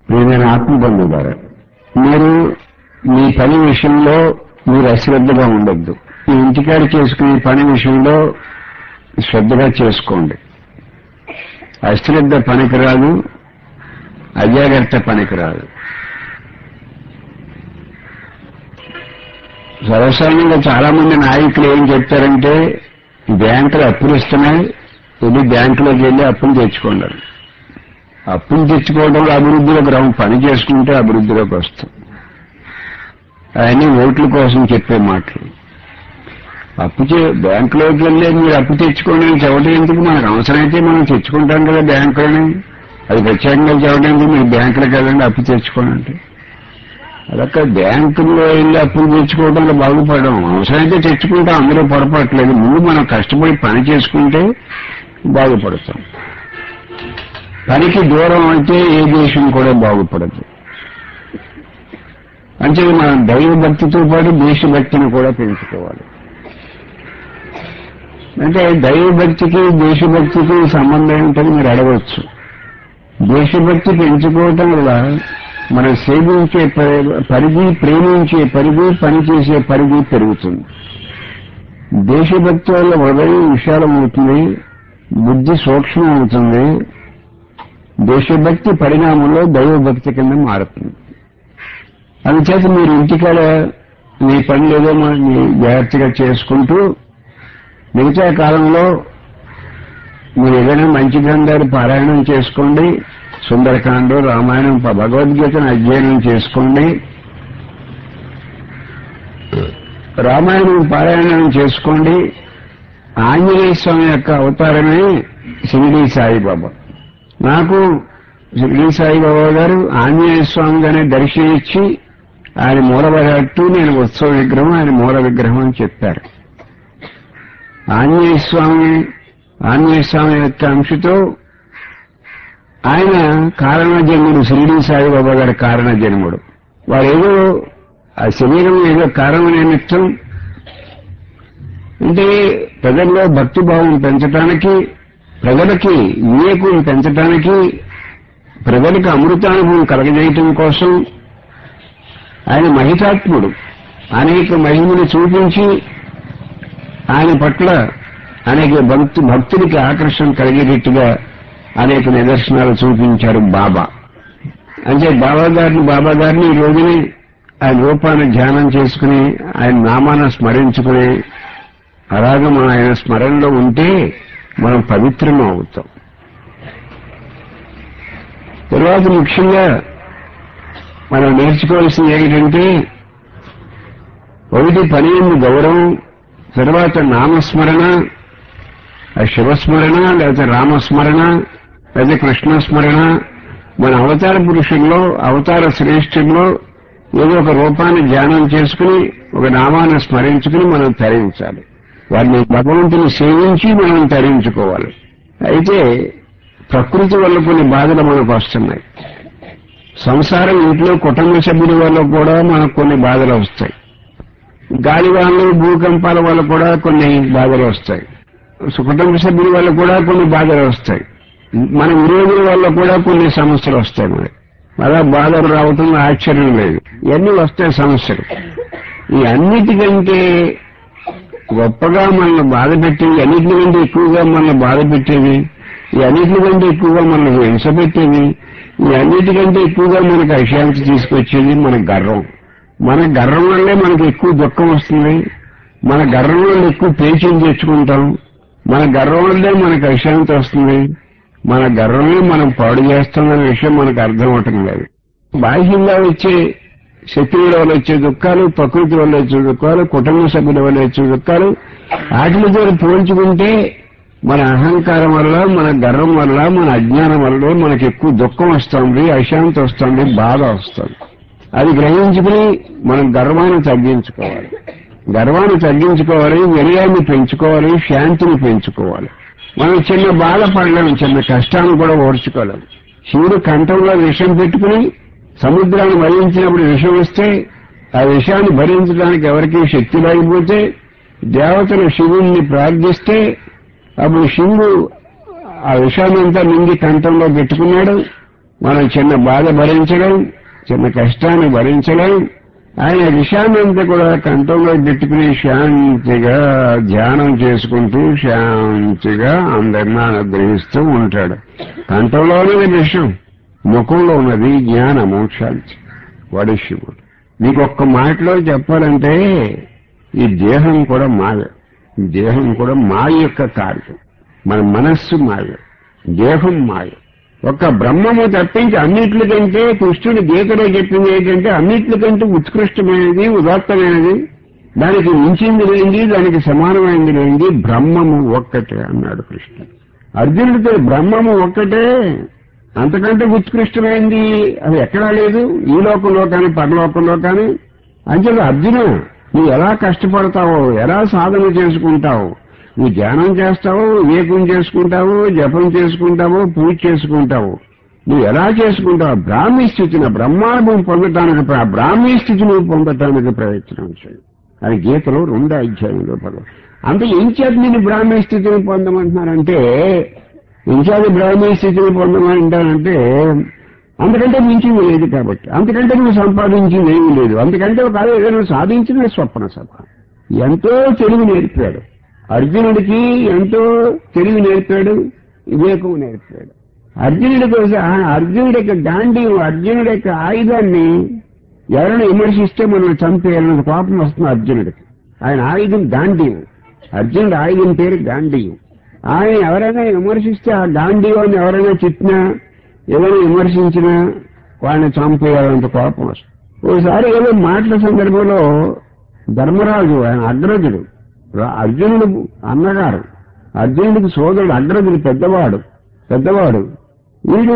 ప్రియమైన ఆత్మబంధువులారా మీరు మీ పని విషయంలో మీరు అశ్రద్ధగా ఉండొద్దు మీ ఇంటికాడ చేసుకునే పని విషయంలో శ్రద్ధగా చేసుకోండి అశ్రద్ధ పనికిరాదు అజాగ్రత్త పనికిరాదు సర్వసాధారణంగా చాలా మంది నాయకులు ఏం చెప్తారంటే బ్యాంకులు అప్పులు ఇస్తున్నాయి వెళ్ళి బ్యాంకులోకి వెళ్ళి అప్పులు తెచ్చుకోండి అప్పులు తెచ్చుకోవడంలో అభివృద్ధిలోకి రావు పని చేసుకుంటే అభివృద్ధిలోకి వస్తాం అవన్నీ ఓట్ల కోసం చెప్పే మాటలు అప్పు చే బ్యాంకులోకి వెళ్ళి మీరు అప్పు తెచ్చుకోండి అని చెప్పడం ఎందుకు మనకు అవసరమైతే మనం తెచ్చుకుంటాం కదా బ్యాంకులోని అది ప్రత్యేకంగా చెప్పడం ఎందుకు మీరు బ్యాంకులకు వెళ్ళండి అప్పు తెచ్చుకోండి అంటే అదొక బ్యాంకుల్లో వెళ్ళి అప్పులు తెచ్చుకోవడంలో బాగుపడడం అవసరమైతే తెచ్చుకుంటాం అందులో పొరపాట్లేదు ముందు మనం కష్టపడి పని చేసుకుంటే బాగుపడతాం పనికి దూరం అయితే ఏ దేశం కూడా బాగుపడదు అంటే మనం దైవభక్తితో పాటు దేశభక్తిని కూడా పెంచుకోవాలి అంటే దైవభక్తికి దేశభక్తికి సంబంధం ఏంటని మీరు అడగవచ్చు దేశభక్తి పెంచుకోవటం వల్ల మనం సేవించే ప- పరిధి ప్రేమించే పరిధి పనిచేసే పరిధి పెరుగుతుంది దేశభక్తి వల్ల హృదయం విశాలమవుతుంది బుద్ధి సూక్ష్మం అవుతుంది దేశభక్తి పరిణామంలో దైవభక్తి కింద మారుతుంది అందుచేత మీరు ఇంటికాడ మీ పని ఏదో మా- మీ జాగ్రత్తగా చేసుకుంటూ మిగతా కాలంలో మీరు ఏదైనా మంచి గ్రంథాలు పారాయణం చేసుకోండి సుందరకాండ రామాయణం ప- భగవద్గీతను అధ్యయనం చేసుకోండి రామాయణం పారాయణం చేసుకోండి ఆంజనేయ స్వామి యొక్క అవతారమే షిరిడి సాయిబాబా నాకు షిరిడి సాయిబాబా గారు ఆంజనేయ స్వామి గానే దర్శనమిచ్చి ఆయన మూల విరాట్టు నేను ఉత్సవ విగ్రహం ఆయన మూల విగ్రహం అని చెప్పారు ఆంజనేయ స్వామి ఆంజనేయ స్వామి యొక్క అంశతో ఆయన కారణ జన్ముడు షిరిడి సాయిబాబా గారి కారణ జన్ముడు వారు ఏదో ఆ శరీరం ఏదో కారణ నిమిత్తం అంటే ప్రజల్లో భక్తిభావం పెంచడానికి ప్రజలకి వివేకం పెంచడానికి ప్రజలకు అమృతానుభవం కలగజేయటం కోసం ఆయన మహితాత్ముడు అనేక మహిమను చూపించి ఆయన పట్ల అనేక భక్తు భక్తుడికి ఆకర్షణ కలిగేటట్టుగా అనేక నిదర్శనాలు చూపించారు బాబా అంటే బాబా గారిని బాబా గారిని ఈ రోజుని ఆయన రూపాన్ని ధ్యానం చేసుకుని ఆయన నామాన్ని స్మరించుకుని అలాగే మనం ఆయన స్మరణలో ఉంటే మనం పవిత్రం అవుతాం తర్వాత ముఖ్యంగా మనం నేర్చుకోవాల్సింది ఏంటంటే ఒకటి పని ఎందు గౌరవం తర్వాత నామస్మరణ ఆ శివస్మరణ లేకపోతే రామస్మరణ లేదా కృష్ణస్మరణ మన అవతార పురుషుల్లో అవతార శ్రేష్ఠంలో ఏదో ఒక రూపాన్ని ధ్యానం చేసుకుని ఒక నామాన్ని స్మరించుకుని మనం తరించాలి వారిని భగవంతుని సేవించి మనం తరించుకోవాలి అయితే ప్రకృతి వల్ల కొన్ని బాధలు మనకు వస్తున్నాయి సంసారం ఇంట్లో కుటుంబ సభ్యుల వల్ల కూడా మనకు కొన్ని బాధలు వస్తాయి గాలివానలు భూకంపాల వల్ల కూడా కొన్ని బాధలు వస్తాయి కుటుంబ సభ్యుల వల్ల కూడా కొన్ని బాధలు వస్తాయి మన విరోధుల వల్ల కూడా కొన్ని సమస్యలు వస్తాయి మరి అలా బాధలు రావటం ఆశ్చర్యం లేదు ఇవన్నీ వస్తాయి సమస్యలు ఈ అన్నిటికంటే గొప్పగా మనల్ని బాధ పెట్టేవి అన్నిటికంటే ఎక్కువగా మనల్ని బాధ పెట్టేవి ఈ అన్నిటికంటే ఎక్కువగా మనల్ని హింస పెట్టేవి ఈ అన్నిటికంటే ఎక్కువగా మనకు అశాంతి తీసుకొచ్చేది మన గర్వం మన గర్వం వల్లే మనకి ఎక్కువ దుఃఖం వస్తుంది మన గర్వం వల్ల ఎక్కువ పేచీలు తెచ్చుకుంటాం మన గర్వం వల్లే మనకు అశాంతి వస్తుంది మన గర్వమే మనం పాడు చేస్తామనే విషయం మనకు అర్థం అవటం లేదు బాహ్యంగా వచ్చే శత్రువుల వల్ల వచ్చే దుఃఖాలు ప్రకృతి వల్ల వచ్చే దుఃఖాలు కుటుంబ సభ్యుల వల్ల వచ్చే దుఃఖాలు వాటితో పోల్చుకుంటే మన అహంకారం వల్ల మన గర్వం వల్ల మన అజ్ఞానం వల్ల మనకి ఎక్కువ దుఃఖం వస్తుంది అశాంతి వస్తుంది బాధ వస్తుంది అది గ్రహించుకుని మనం గర్వాన్ని తగ్గించుకోవాలి గర్వాన్ని తగ్గించుకోవాలి వినయాన్ని పెంచుకోవాలి శాంతిని పెంచుకోవాలి మనం చిన్న బాధపడలేము చిన్న కష్టాన్ని కూడా ఓర్చుకోలేము శివుడు కంఠంలో విషం పెట్టుకుని సముద్రాన్ని భరించినప్పుడు విషం వస్తే ఆ విషయాన్ని భరించడానికి ఎవరికీ శక్తి లేకపోతే దేవతలు శివుణ్ణి ప్రార్థిస్తే అప్పుడు శివుడు ఆ విషయాన్నంతా మింగి కంఠంలో పెట్టుకున్నాడు మనం చిన్న బాధ భరించలేం చిన్న కష్టాన్ని భరించలేం ఆయన విషయాన్ని అంతా కూడా కంఠంలో పెట్టుకుని శాంతిగా ధ్యానం చేసుకుంటూ శాంతిగా అందరినీ అనుగ్రహిస్తూ ఉంటాడు కంఠంలో ఉన్నది విషయం ముఖంలో ఉన్నది జ్ఞానము శాంతి వాడు శివుడు మీకు ఒక్క మాటలో చెప్పాలంటే ఈ దేహం కూడా మాయ ఈ దేహం కూడా మాయ యొక్క కార్యం మన మనస్సు మాయ దేహం మాయ ఒక్క బ్రహ్మము తప్పించి అన్నిట్లకంటే కృష్ణుడి గీతలో చెప్పింది ఏంటంటే అన్నిట్లకంటే ఉత్కృష్టమైనది ఉదాత్తమైనది దానికి మించింది లేనిది దానికి సమానమైనది లేనిది బ్రహ్మము ఒక్కటే అన్నాడు కృష్ణుడు అర్జునుడితో బ్రహ్మము ఒక్కటే అంతకంటే ఉత్కృష్టమైంది అది ఎక్కడా లేదు ఈ లోకంలో కానీ పరలోకంలో కానీ అంచేది అర్జున నువ్వు ఎలా కష్టపడతావో ఎలా సాధన చేసుకుంటావు నువ్వు ధ్యానం చేస్తావు వివేకం చేసుకుంటావు జపం చేసుకుంటావు పూజ చేసుకుంటావు నువ్వు ఎలా చేసుకుంటావు బ్రాహ్మీ స్థితిని బ్రహ్మానుభవం పొందటానికి ప్ర- బ్రాహ్మీ స్థితిని పొందటానికి ప్రయత్నం చేయి అది గీతలో రెండో అధ్యాయంలో పదం అంటే ఏం చేత నేను బ్రాహ్మీ స్థితిని పొందమంటున్నానంటే ఇంకేది బ్రాహ్మీ స్థితిని పొందమంటానంటే అందుకంటే మించింది లేదు కాబట్టి అందుకంటే నువ్వు సంపాదించింది ఏమీ లేదు అందుకంటే ఒక ఏదైనా సాధించిన స్వప్న సభ ఎంతో తెలివి నేర్పాడు అర్జునుడికి ఎంతో తెలివి నేర్పాడు వివేకం నేర్పాడు అర్జునుడి కోసం అర్జునుడి యొక్క గాంధీ అర్జునుడి యొక్క ఆయుధాన్ని ఎవరైనా విమర్శిస్తే మనం చంపేయాలన్న కోపం వస్తుంది అర్జునుడికి ఆయన ఆయుధం గాంధీయం అర్జునుడి ఆయుధం పేరు గాంధీయం ఆయన ఎవరైనా విమర్శిస్తే ఆ గాంధీవాన్ని ఎవరైనా తిట్టినా ఏదైనా విమర్శించినా వాళ్ళని చంపేయాలంత కోపం వస్తుంది ఓసారి ఏదో మాటల సందర్భంలో ధర్మరాజు ఆయన అగ్రజుడు రా- అర్జునుడు అన్నగారు అర్జునుడికి సోదరుడు అగ్రజుడు పెద్దవాడు పెద్దవాడు వీడు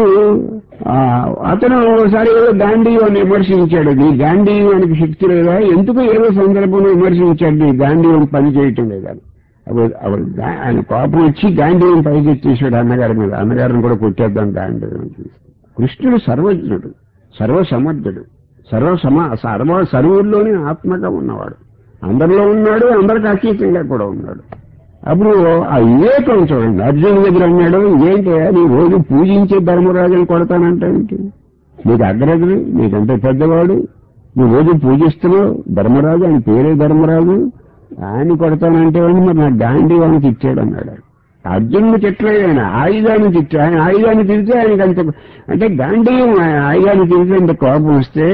ఆ, అతను ఒకసారి ఏదో గాంధీవాన్ని విమర్శించాడు నీ గాంధీవానికి శక్తి లేదా ఎందుకు ఏదో సందర్భంలో విమర్శించాడు నీ గాంధీవం పని చేయటం లేదా అప్పుడు అప్పుడు గా- ఆయన కోపం వచ్చి గాంధీవం పైకి ఎత్తేసాడు అన్నగారి మీద అన్నగారిని కూడా కొట్టేద్దాం గాంధీవం తీసి కృష్ణుడు సర్వజ్ఞుడు సర్వసమర్థుడు సర్వ సమా సర్వ సర్వుల్లోనే ఆత్మగా ఉన్నవాడు అందరిలో ఉన్నాడు అందరికి అతీతంగా కూడా ఉన్నాడు అప్పుడు ఆ వివేకం చూడండి అర్జునుడి దగ్గర అన్నాడు ఏంటి నీ రోజు పూజించే ధర్మరాజుని కొడతానంటానికి నీకు అగ్రజుడు నీకంటే పెద్దవాడు నువ్వు రోజు పూజిస్తున్నావు ధర్మరాజు ఆయన పేరే ధర్మరాజు ఆయన కొడతానంటే వాడిని మరి నా గాంధీ వానికి ఇచ్చాడు అన్నాడు అర్జునుడు తిట్టలేదు ఆయన ఆయుధాన్ని తిట్ట ఆయన ఆయుధాన్ని తిరిగితే ఆయనకి అంత అంటే గాంధీయం ఆయన ఆయుధాన్ని తిరిగితే అంత కోపం వస్తే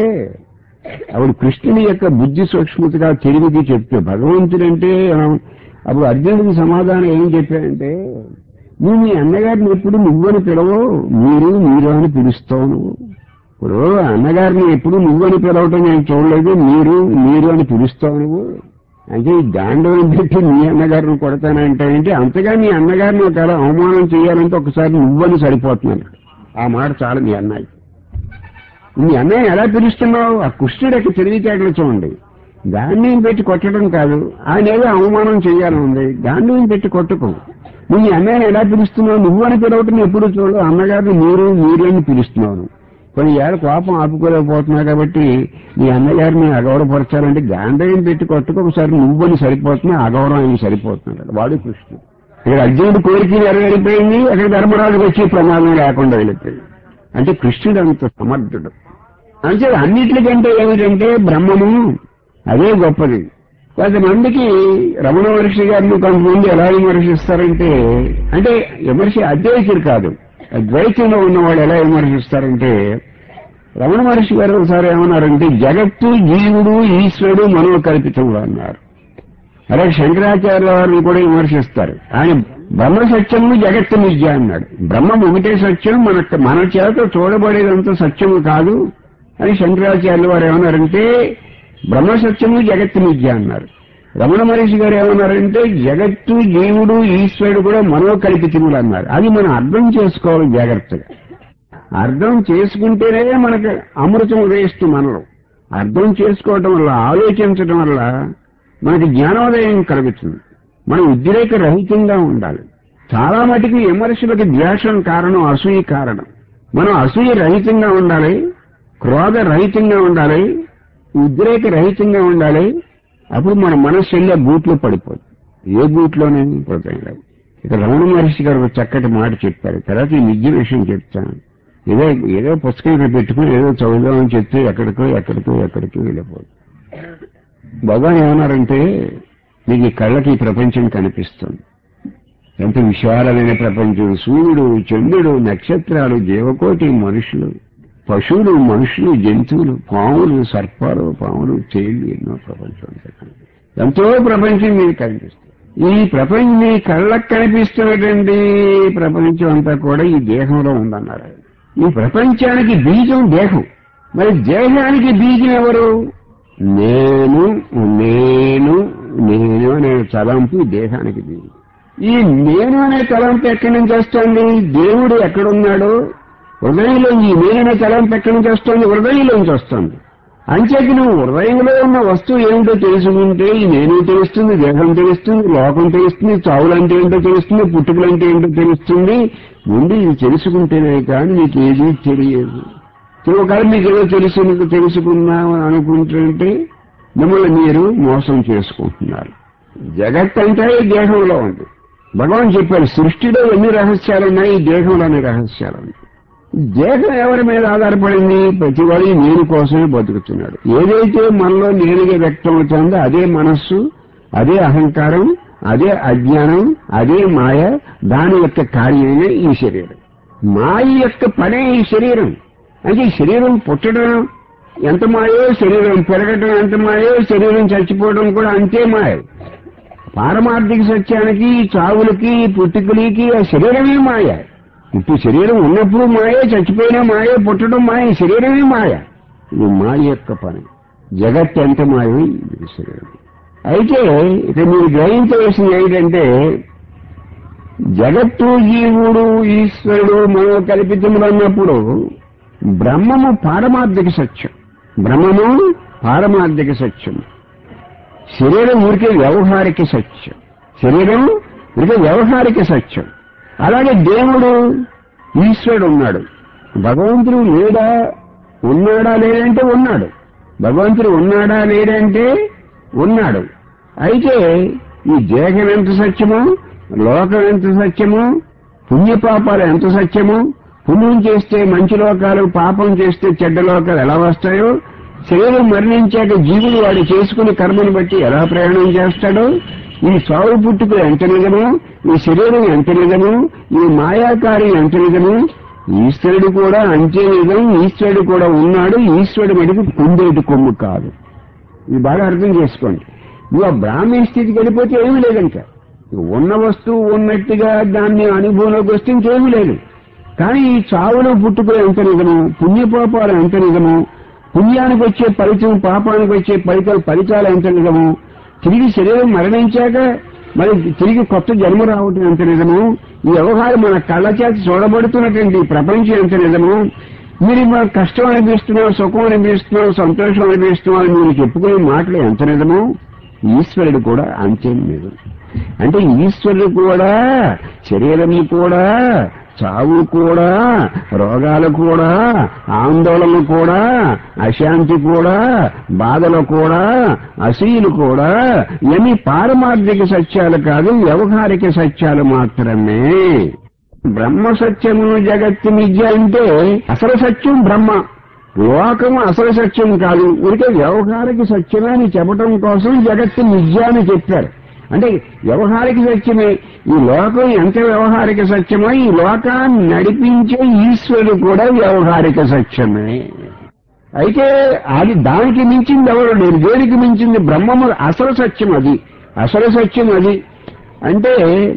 అప్పుడు కృష్ణుని యొక్క బుద్ధి సూక్ష్మతగా తిరిగి చెప్తే భగవంతుడంటే ఆ, అప్పుడు అర్జునుడికి సమాధానం ఏం చెప్పాడంటే నువ్వు మీ అన్నగారిని ఎప్పుడు నువ్వని పిలవో మీరు మీరు అని పిలుస్తావు నువ్వు ఇప్పుడు అన్నగారిని ఎప్పుడు నువ్వని పిలవటం నేను చూడలేదు మీరు మీరు అని పిలుస్తావు నువ్వు అంటే ఈ దాండవం పెట్టి మీ అన్నగారిని కొడతానంటే అంతగా మీ అన్నగారిని ఒకవేళ అవమానం చేయాలంటే ఒకసారి నువ్వని సరిపోతున్నాను ఆ మాట చాలు మీ అన్నయ్య మీ అన్నయ్య ఎలా పిలుస్తున్నావు ఆ కృష్ణుడు యొక్క తెలివితేటలు చూడండి గాంధీని పెట్టి కొట్టడం కాదు ఆయన ఏదో అవమానం చేయాలని ఉంది గాంధీని పెట్టి కొట్టుకో నువ్వు మీ అన్నయ్యని ఎలా పిలుస్తున్నావు నువ్వు అని పిలవటం ఎప్పుడు చూడు అన్నగారిని మీరు మీరు అని పిలుస్తున్నావు నువ్వు. కొన్ని ఏళ్ళ కోపం ఆపుకోలేకపోతున్నావు కాబట్టి నీ అన్నగారిని అగౌరవపరచాలంటే గాంధీని పెట్టి కొట్టుకు ఒకసారి నువ్వని సరిపోతున్నా అగౌరవం ఆయన సరిపోతున్నాడు వాడు కృష్ణుడు ఇక్కడ అర్జునుడు కోరిక నెరవేరిపోయింది అక్కడ ధర్మరాజుకు వచ్చి ప్రమాదం లేకుండా వెళ్ళిపోయింది అంటే కృష్ణుడు అంత సమర్థుడు అంటే అన్నిటికంటే ఏమిటంటే బ్రహ్మము అదే గొప్పది కొంతమందికి రమణ మహర్షి గారిని కొంతమంది ఎలా విమర్శిస్తారంటే అంటే విమర్శ అద్వైతుడు కాదు ద్వైతంలో ఉన్నవాడు ఎలా విమర్శిస్తారంటే రమణ మహర్షి గారు ఒకసారి ఏమన్నారంటే జగత్తు జీవుడు ఈశ్వరుడు మనోకల్పితంలో అన్నారు అలాగే శంకరాచార్య వారిని కూడా విమర్శిస్తారు ఆయన బ్రహ్మ సత్యము జగత్తు నిజ అన్నాడు బ్రహ్మం ఒకటే సత్యం మన మన చేత చూడబడేదంతా సత్యము కాదు అని శంకరాచార్యుల వారు ఏమన్నారంటే బ్రహ్మ సత్యము జగత్తు నిజ అన్నారు రమణ మహర్షి గారు ఏమన్నారంటే జగత్తు జీవుడు ఈశ్వరుడు కూడా మనోకల్పితములు అన్నారు అది మనం అర్థం చేసుకోవాలి జాగ్రత్తగా అర్థం చేసుకుంటేనే మనకు అమృతం వేస్ట్ మనలో అర్థం చేసుకోవటం వల్ల ఆలోచించడం వల్ల మనకి జ్ఞానోదయం కలుగుతుంది మనం ఉద్రేక రహితంగా ఉండాలి చాలా మటుకు విమర్శలకు ద్వేషం కారణం అసూయ కారణం మనం అసూయ రహితంగా ఉండాలి క్రోధ రహితంగా ఉండాలి ఉద్రేక రహితంగా ఉండాలి అప్పుడు మన మనస్సు వెళ్ళే బూట్లో పడిపోదు ఏ బూట్లోనే పడతాయి ఇక్కడ రమణ మహర్షి గారు ఒక చక్కటి మాట చెప్పారు తర్వాత ఈ నిజ విషయం చెప్తాను ఏదో ఏదో పుస్తకం ఇక్కడ పెట్టుకుని ఏదో చదువుదామని చెప్తే ఎక్కడికో ఎక్కడికో ఎక్కడికో వెళ్ళిపోదు భగవాన్ ఏమన్నారంటే నీకు ఈ కళ్ళకి ఈ ప్రపంచం కనిపిస్తుంది ఎంత విశాలమైన ప్రపంచం సూర్యుడు చంద్రుడు నక్షత్రాలు జీవకోటి మనుషులు పశువులు మనుషులు జంతువులు పాములు సర్పాలు పాములు తేళ్లు ఎన్నో ప్రపంచం అంతా కనిపిస్తుంది. ఎంతో ప్రపంచం మీకు కనిపిస్తుంది ఈ ప్రపంచం మీ కళ్ళకు కనిపిస్తున్నటువంటి ప్రపంచం అంతా కూడా ఈ దేహంలో ఉందన్నారు ఆయన. ఈ ప్రపంచానికి బీజం దేహం మరి దేహానికి బీజం ఎవరు నేను నేను నేను అనే తలంపు ఈ దేహానికి బీజం ఈ నేను అనే తలంపు ఎక్కడి నుంచి వస్తుంది దేవుడు ఎక్కడున్నాడో హృదయంలో ఈ నేను అనే తలంపు ఎక్కడి నుంచి వస్తుంది హృదయంలోంచి వస్తుంది అంచేకి నువ్వు హృదయంలో ఉన్న వస్తువు ఏమిటో తెలుసుకుంటే ఈ నేను తెలుస్తుంది దేహం తెలుస్తుంది లోకం తెలుస్తుంది చావులంటే ఏంటో తెలుస్తుంది పుట్టుకలంటే ఏంటో తెలుస్తుంది ముందు ఇది తెలుసుకుంటేనే కానీ నీకు ఏది తెలియదు ఒకవేళ మీకు ఏదో తెలుసు నీకు తెలుసుకుందాం అనుకుంటుంటే మిమ్మల్ని మీరు మోసం చేసుకుంటున్నారు జగత్ అంటే ఈ దేహంలో ఉంది భగవాన్ చెప్పారు సృష్టిలో ఎన్ని రహస్యాలు ఉన్నాయి ఈ దేహంలోని రహస్యాలు ఉన్నాయి దేహం ఎవరి మీద ఆధారపడింది ప్రతివాడి నేను కోసమే బతుకుతున్నాడు ఏదైతే మనలో నేనుగా వ్యక్తం అవుతుందో అదే మనస్సు అదే అహంకారం అదే అజ్ఞానం అదే మాయ దాని యొక్క కార్యమే ఈ శరీరం మాయ యొక్క పనే ఈ శరీరం అంటే ఈ శరీరం పుట్టడం ఎంత మాయో శరీరం పెరగటం ఎంత మాయో శరీరం చచ్చిపోవడం కూడా అంతే మాయ పారమార్థిక సత్యానికి చావులకి పుట్టుకలకి ఆ శరీరమే మాయ ఇప్పుడు శరీరం ఉన్నప్పుడు మాయే చచ్చిపోయినా మాయే పుట్టడం మాయ శరీరమే మాయ ఇది మాయ యొక్క పని జగత్ ఎంత మాయో ఇది శరీరం అయితే ఇక మీరు గ్రహించవలసింది ఏంటంటే జగత్తు జీవుడు ఈశ్వరుడు మనో కల్పితములు అన్నప్పుడు బ్రహ్మము పారమార్థిక సత్యం బ్రహ్మము పారమార్థిక సత్యం శరీరం ఊరికే వ్యవహారిక సత్యం శరీరం ఊరికే వ్యవహారిక సత్యం అలాగే దేవుడు ఈశ్వరుడు ఉన్నాడు భగవంతుడు లేడా ఉన్నాడా లేదంటే ఉన్నాడు భగవంతుడు ఉన్నాడా లేదంటే ఉన్నాడు అయితే ఈ దేహం ఎంత సత్యమో లోకం ఎంత సత్యమో పుణ్యపాపాలు ఎంత సత్యమో పుణ్యం చేస్తే మంచి లోకాలు పాపం చేస్తే చెడ్డ లోకాలు ఎలా వస్తాయో శరీరం మరణించాక జీవుడు వాడు చేసుకునే కర్మను బట్టి ఎలా ప్రయాణం చేస్తాడో ఈ సాగు పుట్టుకు ఎంత నిజమో ఈ శరీరం ఎంత నిజమో ఈ మాయాకారి ఎంత నిజమో ఈశ్వరుడు కూడా అంతే నిజం ఈశ్వరుడు కూడా ఉన్నాడు ఈశ్వరుడు మటుకు కుందేటి కొమ్ము కాదు ఇది బాగా అర్థం చేసుకోండి నువ్వు ఆ బ్రాహ్మీ స్థితికి వెళ్ళిపోతే ఏమీ లేదంట ఉన్న వస్తువు ఉన్నట్టుగా దాన్ని అనుభవంలోకి వస్తే ఇంకేమీ లేదు కానీ ఈ చావులు పుట్టుకులు ఎంత నిజము పుణ్యపాపాలు ఎంత నిజము పుణ్యానికి వచ్చే ఫలితం పాపానికి వచ్చే ఫలితాలు ఫలితాలు ఎంత నిజము తిరిగి శరీరం మరణించాక మరి తిరిగి కొత్త జన్మ రావటం ఎంత నిజము ఈ వ్యవహారం మన కళ్ళ చేత చూడబడుతున్నటువంటి ఈ ప్రపంచం ఎంత నిజము మీరు మన కష్టం అనిపిస్తున్నాం సుఖం అనిపిస్తున్నాం సంతోషం అనిపిస్తున్నాం అని మీరు చెప్పుకునే మాటలు ఎంత నిజము ఈశ్వరుడు కూడా అంతే నిజం అంటే ఈశ్వరుడు కూడా శరీరము కూడా చావు కూడా రోగాలు కూడా ఆందోళనలు కూడా అశాంతి కూడా బాధలు కూడా అసీలు కూడా ఇవన్నీ పారమార్థిక సత్యాలు కాదు వ్యవహారిక సత్యాలు మాత్రమే బ్రహ్మ సత్యము జగత్తు మిథ్య అంటే అసలు సత్యం బ్రహ్మ లోకం అసలు సత్యం కాదు ఊరికే వ్యవహారిక సత్యమే అని చెప్పడం కోసం జగత్తు మిథ్య అని చెప్పారు అంటే వ్యవహారిక సత్యమే ఈ లోకం ఎంత వ్యవహారిక సత్యమో ఈ లోకాన్ని నడిపించే ఈశ్వరుడు కూడా వ్యవహారిక సత్యమే అయితే అది దానికి మించింది ఎవరు లేరు దేనికి మించింది బ్రహ్మము అసలు సత్యం అది అసలు సత్యం అది అంటే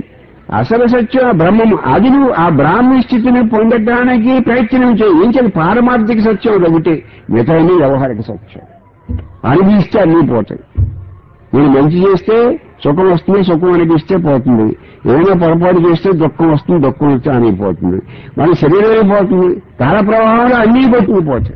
అసలు సత్యం ఆ బ్రహ్మము అది నువ్వు ఆ బ్రాహ్మీ స్థితిని పొందడానికి ప్రయత్నం చేయి ఏం చేయాలి పారమార్థిక సత్యం అది ఒకటి మిగతా వ్యవహారిక సత్యం అనుభవిస్తే అన్నీ పోతాయి నేను మంచి చేస్తే సుఖం వస్తుంది సుఖం అనిపిస్తే పోతుంది ఏదైనా పొరపాటు చేస్తే దుఃఖం వస్తుంది దుఃఖం వస్తే అనిపోతుంది మన శరీరమే పోతుంది కాల ప్రవాహాలు అన్నీ పట్టుకుపోతాయి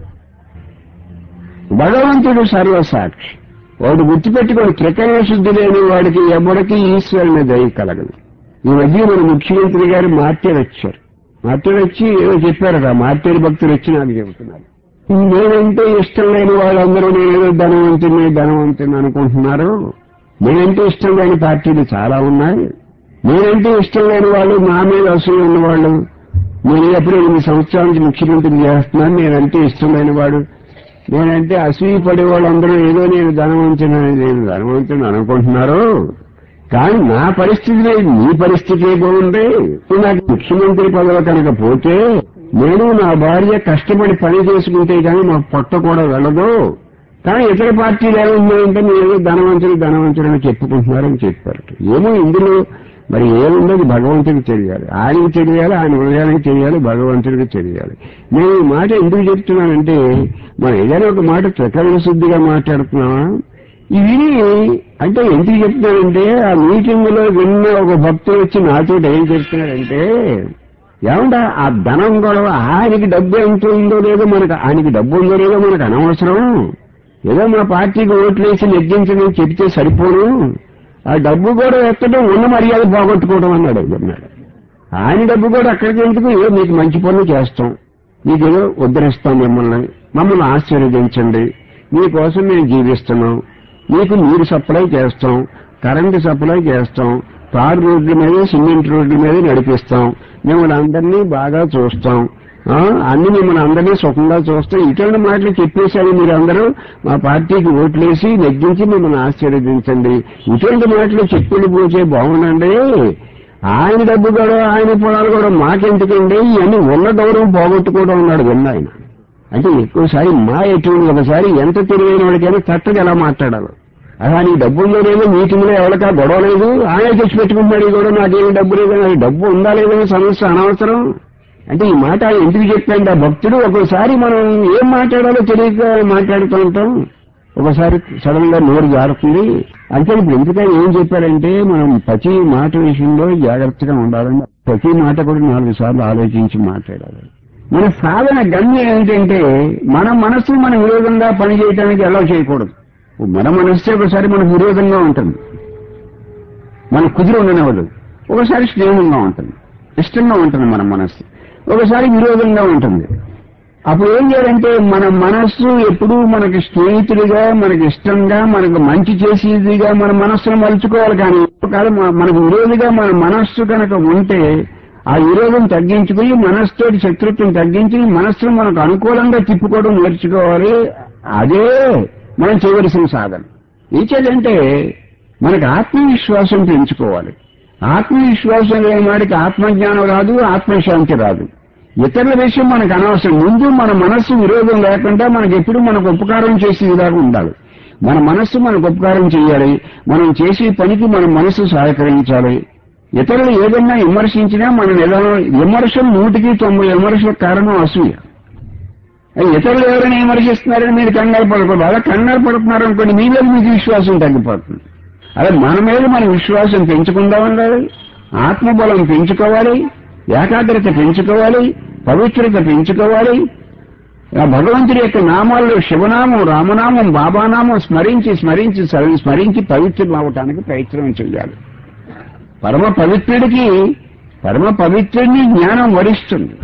భగవంతుడు సర్వసాక్షి వాడు గుర్తుపెట్టుకొని త్రికరణ శుద్ధి లేని వాడికి ఎవరికి ఈశ్వరుని దయ కలగదు ఈ మధ్య మన ముఖ్యమంత్రి గారు మార్టేరు వచ్చారు మార్టేరు వచ్చి ఏదో చెప్పారట మార్టేరు భక్తులు వచ్చి నాకు చెబుతున్నారు నేనంటే ఇష్టం లేని వాళ్ళందరూ నేనేదో ధనవంతుని ధనవంతుని అనుకుంటున్నారు నేనంటే ఇష్టం లేని పార్టీలు చాలా ఉన్నాయి నేనంటే ఇష్టం లేని వాళ్ళు నా మీద అసలు ఉన్నవాళ్ళు నేను ఎప్పుడు ఎనిమిది సంవత్సరాల నుంచి ముఖ్యమంత్రి చేస్తున్నాను నేనంటే ఇష్టమైన వాడు నేనంటే అసూయ పడే వాళ్ళందరూ ఏదో నేను ధనవంతుని నేను ధనవంతుని అనుకుంటున్నారు కానీ నా పరిస్థితి లేదు నీ పరిస్థితి బాగుంది ఇప్పుడు నాకు ముఖ్యమంత్రి పదవి కనుక పోతే నేను నా భార్య కష్టపడి పని చేసుకుంటే కానీ మా పొట్ట కూడా వెళ్ళదు కానీ ఇతర పార్టీలు ఏముందంటే మీరు ధనవంతులు ధనవంతులు అని చెప్పుకుంటున్నారని చెప్పారు ఏమో ఇందులో మరి ఏముందో అది భగవంతుడికి తెలియాలి ఆయనకి తెలియాలి ఆయన హృదయానికి తెలియాలి భగవంతుడికి తెలియాలి నేను ఈ మాట ఎందుకు చెప్తున్నానంటే మనం ఏదైనా ఒక మాట త్రికరణ శుద్ధిగా మాట్లాడుతున్నామా ఇవి అంటే ఎందుకు చెప్తున్నానంటే ఆ మీటింగ్ లో విన్న ఒక భక్తుడు వచ్చి నాతో ఏం చెప్తున్నాడంటే ఏమంటా ఆ ధనం గొడవ ఆయనకి డబ్బు ఎంత ఉందో లేదో మనకు ఆయనకి డబ్బు ఉందో లేదో మనకు అనవసరం ఏదో మా పార్టీకి ఓట్లేసి నెగ్గించమని చెప్తే సరిపోను ఆ డబ్బు కూడా ఎత్తడం ఉన్న మర్యాద పోగొట్టుకోవడం అన్నాడు అన్నాడు ఆయన డబ్బు కూడా అక్కడికి ఎందుకు ఏదో మీకు మంచి పనులు చేస్తాం మీకేదో ఉద్ధరిస్తాం మిమ్మల్ని మమ్మల్ని ఆశీర్వదించండి మీకోసం మేము జీవిస్తున్నాం మీకు నీరు సప్లై చేస్తాం కరెంటు సప్లై చేస్తాం తారు రోడ్ల మీద సిమెంట్ రోడ్ల మీద నడిపిస్తాం మిమ్మల్ని అందరినీ బాగా చూస్తాం ఆ, అన్ని మిమ్మల్ని అందరినీ సుఖంగా చూస్తాం ఇటువంటి మాటలు చెప్పేశారు మీరందరూ మా పార్టీకి ఓట్లేసి నెగ్గించి మిమ్మల్ని ఆశీర్వదించండి ఇటువంటి మాటలు చెప్పులు పోసే బాగుండండి ఆయన డబ్బు కూడా ఆయన పొలాలు కూడా మాకెందుకండి ఇవన్నీ ఉన్న గౌరవం పోగొట్టుకోవడం ఉన్నాడు విన్న ఆయన అంటే ఎక్కువసారి మా ఎటువంటి ఒకసారి ఎంత తెలివైన వాడికైనా చక్కగా ఎలా మాట్లాడాలి అలా నీ డబ్బు ఉందో లేదో మీటింగ్ లో ఎవరికా గొడవ లేదు ఆయన తెచ్చి పెట్టుకుంటాడు కూడా నాకేమి డబ్బు లేదు నాకు డబ్బు ఉందా లేదో సమస్య అనవసరం అంటే ఈ మాట ఆయన ఎందుకు చెప్పాడు ఆ భక్తుడు ఒక్కోసారి మనం ఏం మాట్లాడాలో తెలియక మాట్లాడుతూ ఉంటాం ఒకసారి సడన్ గా నోరు జారుతుంది అంటే ఇప్పుడు ఎందుకని ఏం చెప్పారంటే మనం ప్రతి మాట విషయంలో జాగ్రత్తగా ఉండాలని ప్రతి మాట కూడా నాలుగు సార్లు ఆలోచించి మాట్లాడాలి మన సాధన గమ్యం ఏంటంటే మన మనస్సు మన విరోధంగా పనిచేయడానికి ఎలా చేయకూడదు మన మనస్సే ఒకసారి మనకు విరోధంగా ఉంటుంది మన కుదిరి ఉండనివ్వదు ఒకసారి స్నేహంగా ఉంటుంది ఇష్టంగా ఉంటుంది మన మనస్సు ఒకసారి విరోధంగా ఉంటుంది అప్పుడు ఏం చేయాలంటే మన మనస్సు ఎప్పుడూ మనకి స్నేహితుడిగా మనకి ఇష్టంగా మనకు మంచి చేసేదిగా మన మనస్సును మలుచుకోవాలి కానీ కాదు మ- మనకు విరోధిగా మన మనస్సు కనుక ఉంటే ఆ విరోధం తగ్గించుకుని మనస్సుతోటి శత్రుత్వం తగ్గించి మనస్సును మనకు అనుకూలంగా తిప్పుకోవడం నేర్చుకోవాలి అదే మనం చేయవలసిన సాధన ఇచ్చేదంటే మనకు ఆత్మవిశ్వాసం పెంచుకోవాలి ఆత్మవిశ్వాసం లేని వాడికి ఆత్మజ్ఞానం రాదు ఆత్మశాంతి రాదు ఇతరుల విషయం మనకు అనవసరం ముందు మన మనస్సు విరోధం లేకుండా మనకు ఎప్పుడు మనకు ఉపకారం చేసే విధానం ఉండాలి మన మనస్సు మనకు ఉపకారం చేయాలి మనం చేసే పనికి మన మనస్సు సహకరించాలి ఇతరులు ఏదైనా విమర్శించినా మన నిదానం విమర్శలు నూటికి తొంభై విమర్శలకు కారణం అసూయ అది ఇతరులు ఎవరైనా విమర్శిస్తున్నారని మీరు కంగారు పడకూడదు అలా కంగారు పడుతున్నారు అనుకోండి మీ మీద మీకు విశ్వాసం తగ్గిపోతుంది అదే మన మీద మన విశ్వాసం పెంచుకుందా ఉండాలి ఆత్మబలం పెంచుకోవాలి ఏకాగ్రత పెంచుకోవాలి పవిత్రత పెంచుకోవాలి ఆ భగవంతుడి యొక్క నామాల్లో శివనామం రామనామం బాబానామం స్మరించి స్మరించి స్మరి- స్మరించి పవిత్రం అవటానికి ప్రయత్నం చేయాలి పరమ పవిత్రుడికి పరమ పవిత్రుడిని జ్ఞానం వరిస్తుంది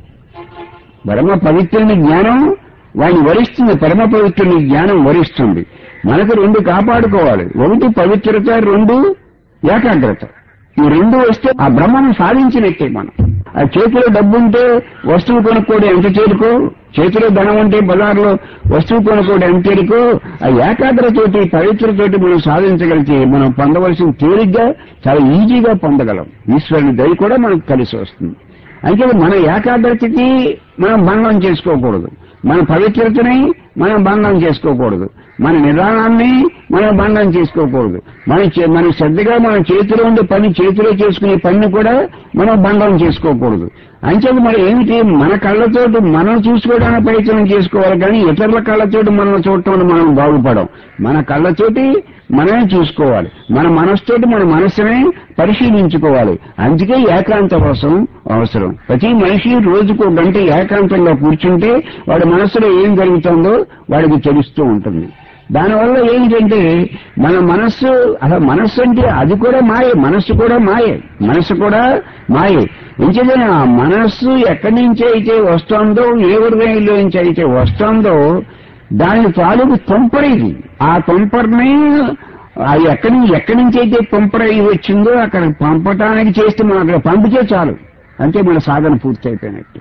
పరమ పవిత్రుని జ్ఞానం వాడిని వరిస్తుంది పరమ పవిత్రుని జ్ఞానం వరిస్తుంది మనకు రెండు కాపాడుకోవాలి ఒకటి పవిత్రత రెండు ఏకాగ్రత ఈ రెండు వస్తే ఆ బ్రహ్మను సాధించినట్టే మనం ఆ చేతిలో డబ్బు ఉంటే వస్తువు కొనుక్కోవడం ఎంత చేరుకో చేతిలో ధనం ఉంటే బజార్లో వస్తువు కొనుక్కోవడం ఎంత చేరుకో ఆ ఏకాగ్రతతోటి పవిత్రతోటి మనం సాధించగలిగితే మనం పొందవలసిన తేలిగ్గా చాలా ఈజీగా పొందగలం ఈశ్వరుని దయ కూడా మనకు కలిసి వస్తుంది అయితే మన ఏకాగ్రతకి మనం భంగం చేసుకోకూడదు మన పవిత్రతని మనం భంగం చేసుకోకూడదు మన నిదానాన్ని మనం భంగం చేసుకోకూడదు మన చే- మన శ్రద్ధగా మన చేతిలో ఉండే పని చేతిలో చేసుకునే పనిని కూడా మనం భంగం చేసుకోకూడదు అంచేది మరి ఏమిటి మన కళ్ళతోటి మనం చూసుకోవడానికి ప్రయత్నం చేసుకోవాలి కానీ ఇతరుల కళ్ళతోటి మనం చూడటం వల్ల మనం బాగుపడం మన కళ్ళతోటి మనమే చూసుకోవాలి మన మనసుతోటి మన మనస్సునే పరిశీలించుకోవాలి అందుకే ఏకాంతవాసం అవసరం ప్రతి మనిషి రోజుకు ఒక గంట ఏకాంతంగా కూర్చుంటే వాడి మనస్సులో ఏం జరుగుతుందో వాడికి తెలుస్తూ ఉంటుంది దానివల్ల ఏంటంటే మన మనస్సు అసలు మనస్సు అంటే అది కూడా మాయే మనస్సు కూడా మాయే మనస్సు కూడా మాయే ఎంచేదే ఆ మనస్సు ఎక్కడి నుంచి అయితే వస్తుందో ఏ హృదయంలో నుంచి అయితే వస్తుందో దాని తాలూకు తుంపరేది ఆ తుంపర్ని అది ఎక్కడి నుంచి ఎక్కడి నుంచి అయితే తుంపరై వచ్చిందో అక్కడ పంపటానికి చేస్తే మనం అక్కడ పంపితే చాలు అంటే మన సాధన పూర్తి అయిపోయినట్టు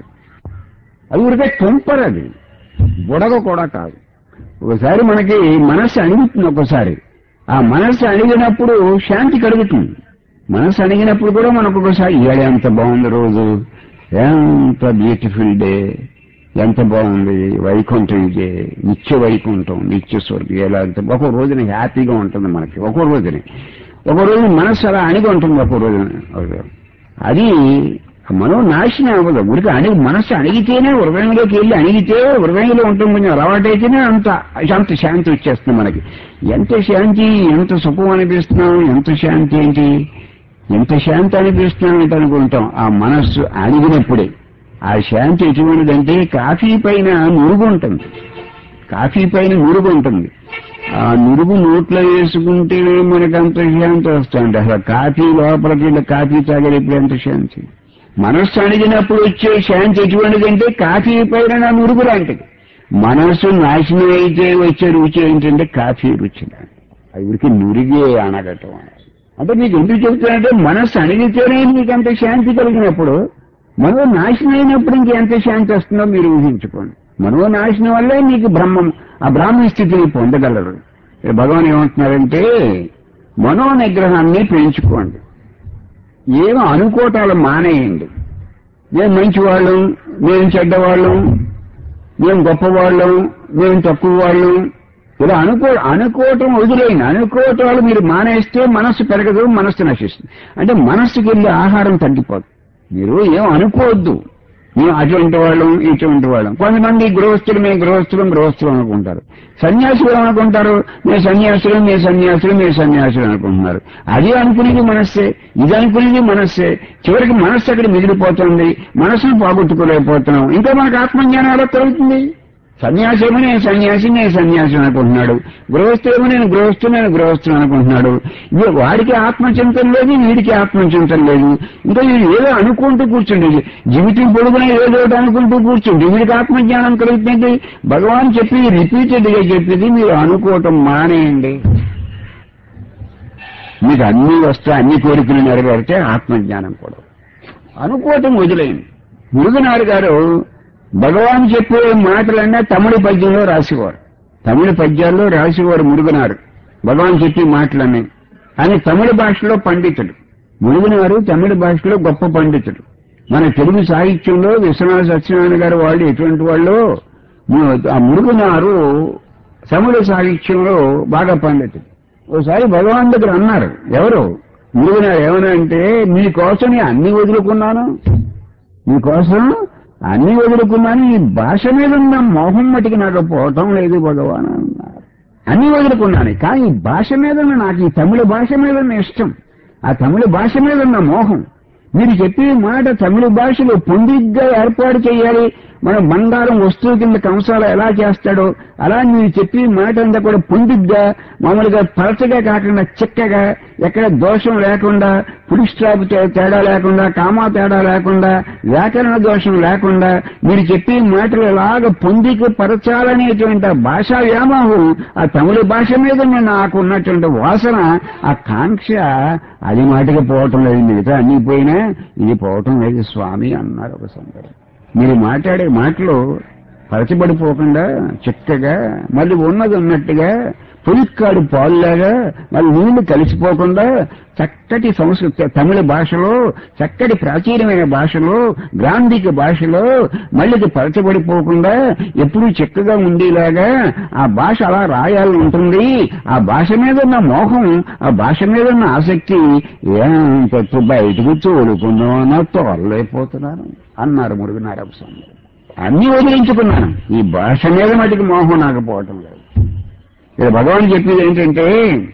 అది ఊరికే టెంపర్ అది బుడగ కూడా కాదు ఒకసారి మనకి మనస్సు అణిగుతుంది ఒకసారి ఆ మనస్సు అణిగినప్పుడు శాంతి కలుగుతుంది మనస్సు అణిగినప్పుడు కూడా మనకు ఒకసారి ఇవాళ ఎంత బాగుంది రోజు ఎంత బ్యూటిఫుల్ డే ఎంత బాగుంది వైకుంఠం ఇదే నిత్య వైకుంఠం నిత్య స్వర్గం ఎలా ఎంత ఒక రోజున హ్యాపీగా ఉంటుంది మనకి ఒక రోజుని ఒక రోజు మనస్సు అలా అణిగి ఉంటుంది ఒక రోజున అది మనో నాశనం అవ్వదు ఊరికి అణిగి మనస్సు అణిగితేనే హృదయంలోకి వెళ్ళి అణిగితే హృదయంలో ఉంటుంది కొంచెం అలవాటైతేనే అంత అంత శాంతి వచ్చేస్తుంది మనకి ఎంత శాంతి ఎంత సుఖం అనిపిస్తున్నాం ఎంత శాంతి ఏంటి ఎంత శాంతి అనిపిస్తున్నాం ఏంటి అనుకుంటాం ఆ మనస్సు అణిగినప్పుడే ఆ శాంతి ఎటువంటిదంటే కాఫీ పైన నురుగు ఉంటుంది కాఫీ పైన నురుగు ఉంటుంది ఆ నురుగు నోట్లో వేసుకుంటేనే మనకు అంత శాంతి వస్తుంది అసలు కాఫీ లోపలికి వెళ్ళి కాఫీ తాగేటప్పుడు ఎంత శాంతి మనస్సు అణిగినప్పుడు వచ్చే శాంతి ఎటువంటిదంటే కాఫీ పైన నా నురుగు లాంటిది మనస్సు నాశనం అయితే వచ్చే రుచి ఏంటంటే కాఫీ రుచి లాంటిది అది ఊరికి నురిగే అనగటం అంటే నీకు ఎందుకు చెబుతానంటే మనస్సు అణిగితేనే నీకు అంత శాంతి కలిగినప్పుడు మనో నాశనం అయినప్పుడు ఇంకెంత శాంతి వస్తుందో మీరు ఊహించుకోండి మనో నాశనం వల్లే మీకు బ్రహ్మం ఆ బ్రాహ్మణ స్థితిని పొందగలరు భగవాన్ ఏమంటున్నారంటే మనో నిగ్రహాన్ని పెంచుకోండి ఏమో అనుకోటాలు మానేయండి మేము మంచివాళ్ళం మేము చెడ్డవాళ్ళం మేము గొప్పవాళ్ళం మేము తక్కువ వాళ్ళం ఇలా అనుకో అనుకోవటం వదిలేయండి అనుకోవటాలు మీరు మానేస్తే మనస్సు పెరగదు మనస్సు నశిస్తుంది అంటే మనస్సుకి వెళ్ళే ఆహారం తగ్గిపోదు మీరు ఏం అనుకోవద్దు మేము అటువంటి వాళ్ళం ఇటువంటి వాళ్ళం కొంతమంది గృహస్థులు మేము గృహస్థులం గృహస్థులం అనుకుంటారు సన్యాసులు అనుకుంటారు మేము సన్యాసులు మీ సన్యాసులు మీ సన్యాసులు అనుకుంటున్నారు అది అనుకునేది మనస్సే ఇది అనుకునేది మనస్సే చివరికి మనస్సు అక్కడ మిగిలిపోతుంది మనస్సును పోగొట్టుకోలేకపోతున్నాం ఇంకా మనకు ఆత్మజ్ఞానం ఎలా కలుగుతుంది సన్యాసేమో నేను సన్యాసి నేను సన్యాసి అనుకుంటున్నాడు గృహస్థేమో నేను గృహస్థు నేను గృహస్థుని అనుకుంటున్నాడు ఇవి వాడికి ఆత్మచింతన లేదు వీడికి ఆత్మచింతన లేదు ఇంకా వీడు ఏదో అనుకుంటూ కూర్చుండి జీవితం పొడుగున ఏదో ఒకటి అనుకుంటూ కూర్చుండి వీడికి ఆత్మజ్ఞానం కలుగుతుంది భగవాన్ చెప్పి రిపీటెడ్ గా చెప్పింది మీరు అనుకోవటం మానేయండి మీకు అన్ని వస్తే అన్ని కోరికలు నెరవేరితే ఆత్మజ్ఞానం కూడా అనుకోవటం వదిలేయండి మురుగనారు గారు భగవాన్ చెప్పే మాటలన్నా తమిళ పద్యంలో రాసేవారు తమిళ పద్యాల్లో రాసేవారు మురుగునారు భగవాన్ చెప్పే మాటలన్నీ ఆయన తమిళ భాషలో పండితుడు మురుగునారు తమిళ భాషలో గొప్ప పండితుడు మన తెలుగు సాహిత్యంలో విశ్వనాథ సత్యనారాయణ గారు వాళ్ళు ఎటువంటి వాళ్ళు ఆ మురుగునారు తమిళ సాహిత్యంలో బాగా పండితుడు ఓసారి భగవాన్ దగ్గర అన్నారు ఎవరు మురుగునారు ఏమన్నా అంటే మీకోసం నేను అన్ని వదులుకున్నాను మీకోసం అన్ని వదులుకున్నాను ఈ భాష మీద ఉన్న మోహం మటికి నాకు పోవటం లేదు భగవాన్ అన్నారు అన్ని వదులుకున్నాను కానీ ఈ భాష మీద ఉన్న నాకు ఈ తమిళ భాష మీద ఉన్న ఇష్టం ఆ తమిళ భాష మీద ఉన్న మోహం మీరు చెప్పే మాట తమిళ భాషలో పొందిగ్గా ఏర్పాటు చేయాలి మన బంగారం వస్తువు కింద కంసాలు ఎలా చేస్తాడో అలా మీరు చెప్పే మాట అంతా కూడా పొందిగ్గా మామూలుగా పలచగా కాకుండా చిక్కగా ఎక్కడ దోషం లేకుండా పురుష్ట్రాపు తేడా లేకుండా కామా తేడా లేకుండా వ్యాకరణ దోషం లేకుండా మీరు చెప్పే మాటలు ఎలాగ పొందిక పరచాలనేటువంటి ఆ భాషా వ్యామోహం ఆ తమిళ భాష మీద నాకు ఉన్నటువంటి వాసన ఆ కాంక్ష అది మాటకి పోవటం లేదు మిగతా అన్ని పోయినా ఇది పోవటం లేదు స్వామి అన్నారు ఒక సందర్భం మీరు మాట్లాడే మాటలు పరచబడిపోకుండా చిక్కగా మళ్ళీ ఉన్నది ఉన్నట్టుగా పులిక్కాడు పాలులాగా మళ్ళీ నీళ్లు కలిసిపోకుండా చక్కటి సంస్కృత తమిళ భాషలో చక్కటి ప్రాచీనమైన భాషలో గ్రాంధిక భాషలో మళ్ళీ ఇది పరచబడిపోకుండా ఎప్పుడూ చిక్కగా ఉండేలాగా ఆ భాష అలా రాయాలని ఉంటుంది ఆ భాష మీద ఉన్న మోహం ఆ భాష మీద ఉన్న ఆసక్తి ఏంత బయటకు చూడుకుందాం అన్న తోరలేకపోతున్నాను అన్నారు మురుగునారప్ప స్వామి అన్ని వదిలించుకున్నాను ఈ భాష మీద మటుకు మోహం నాకు పోవటం లేదు ఇక్కడ భగవాన్ చెప్పేది ఏంటంటే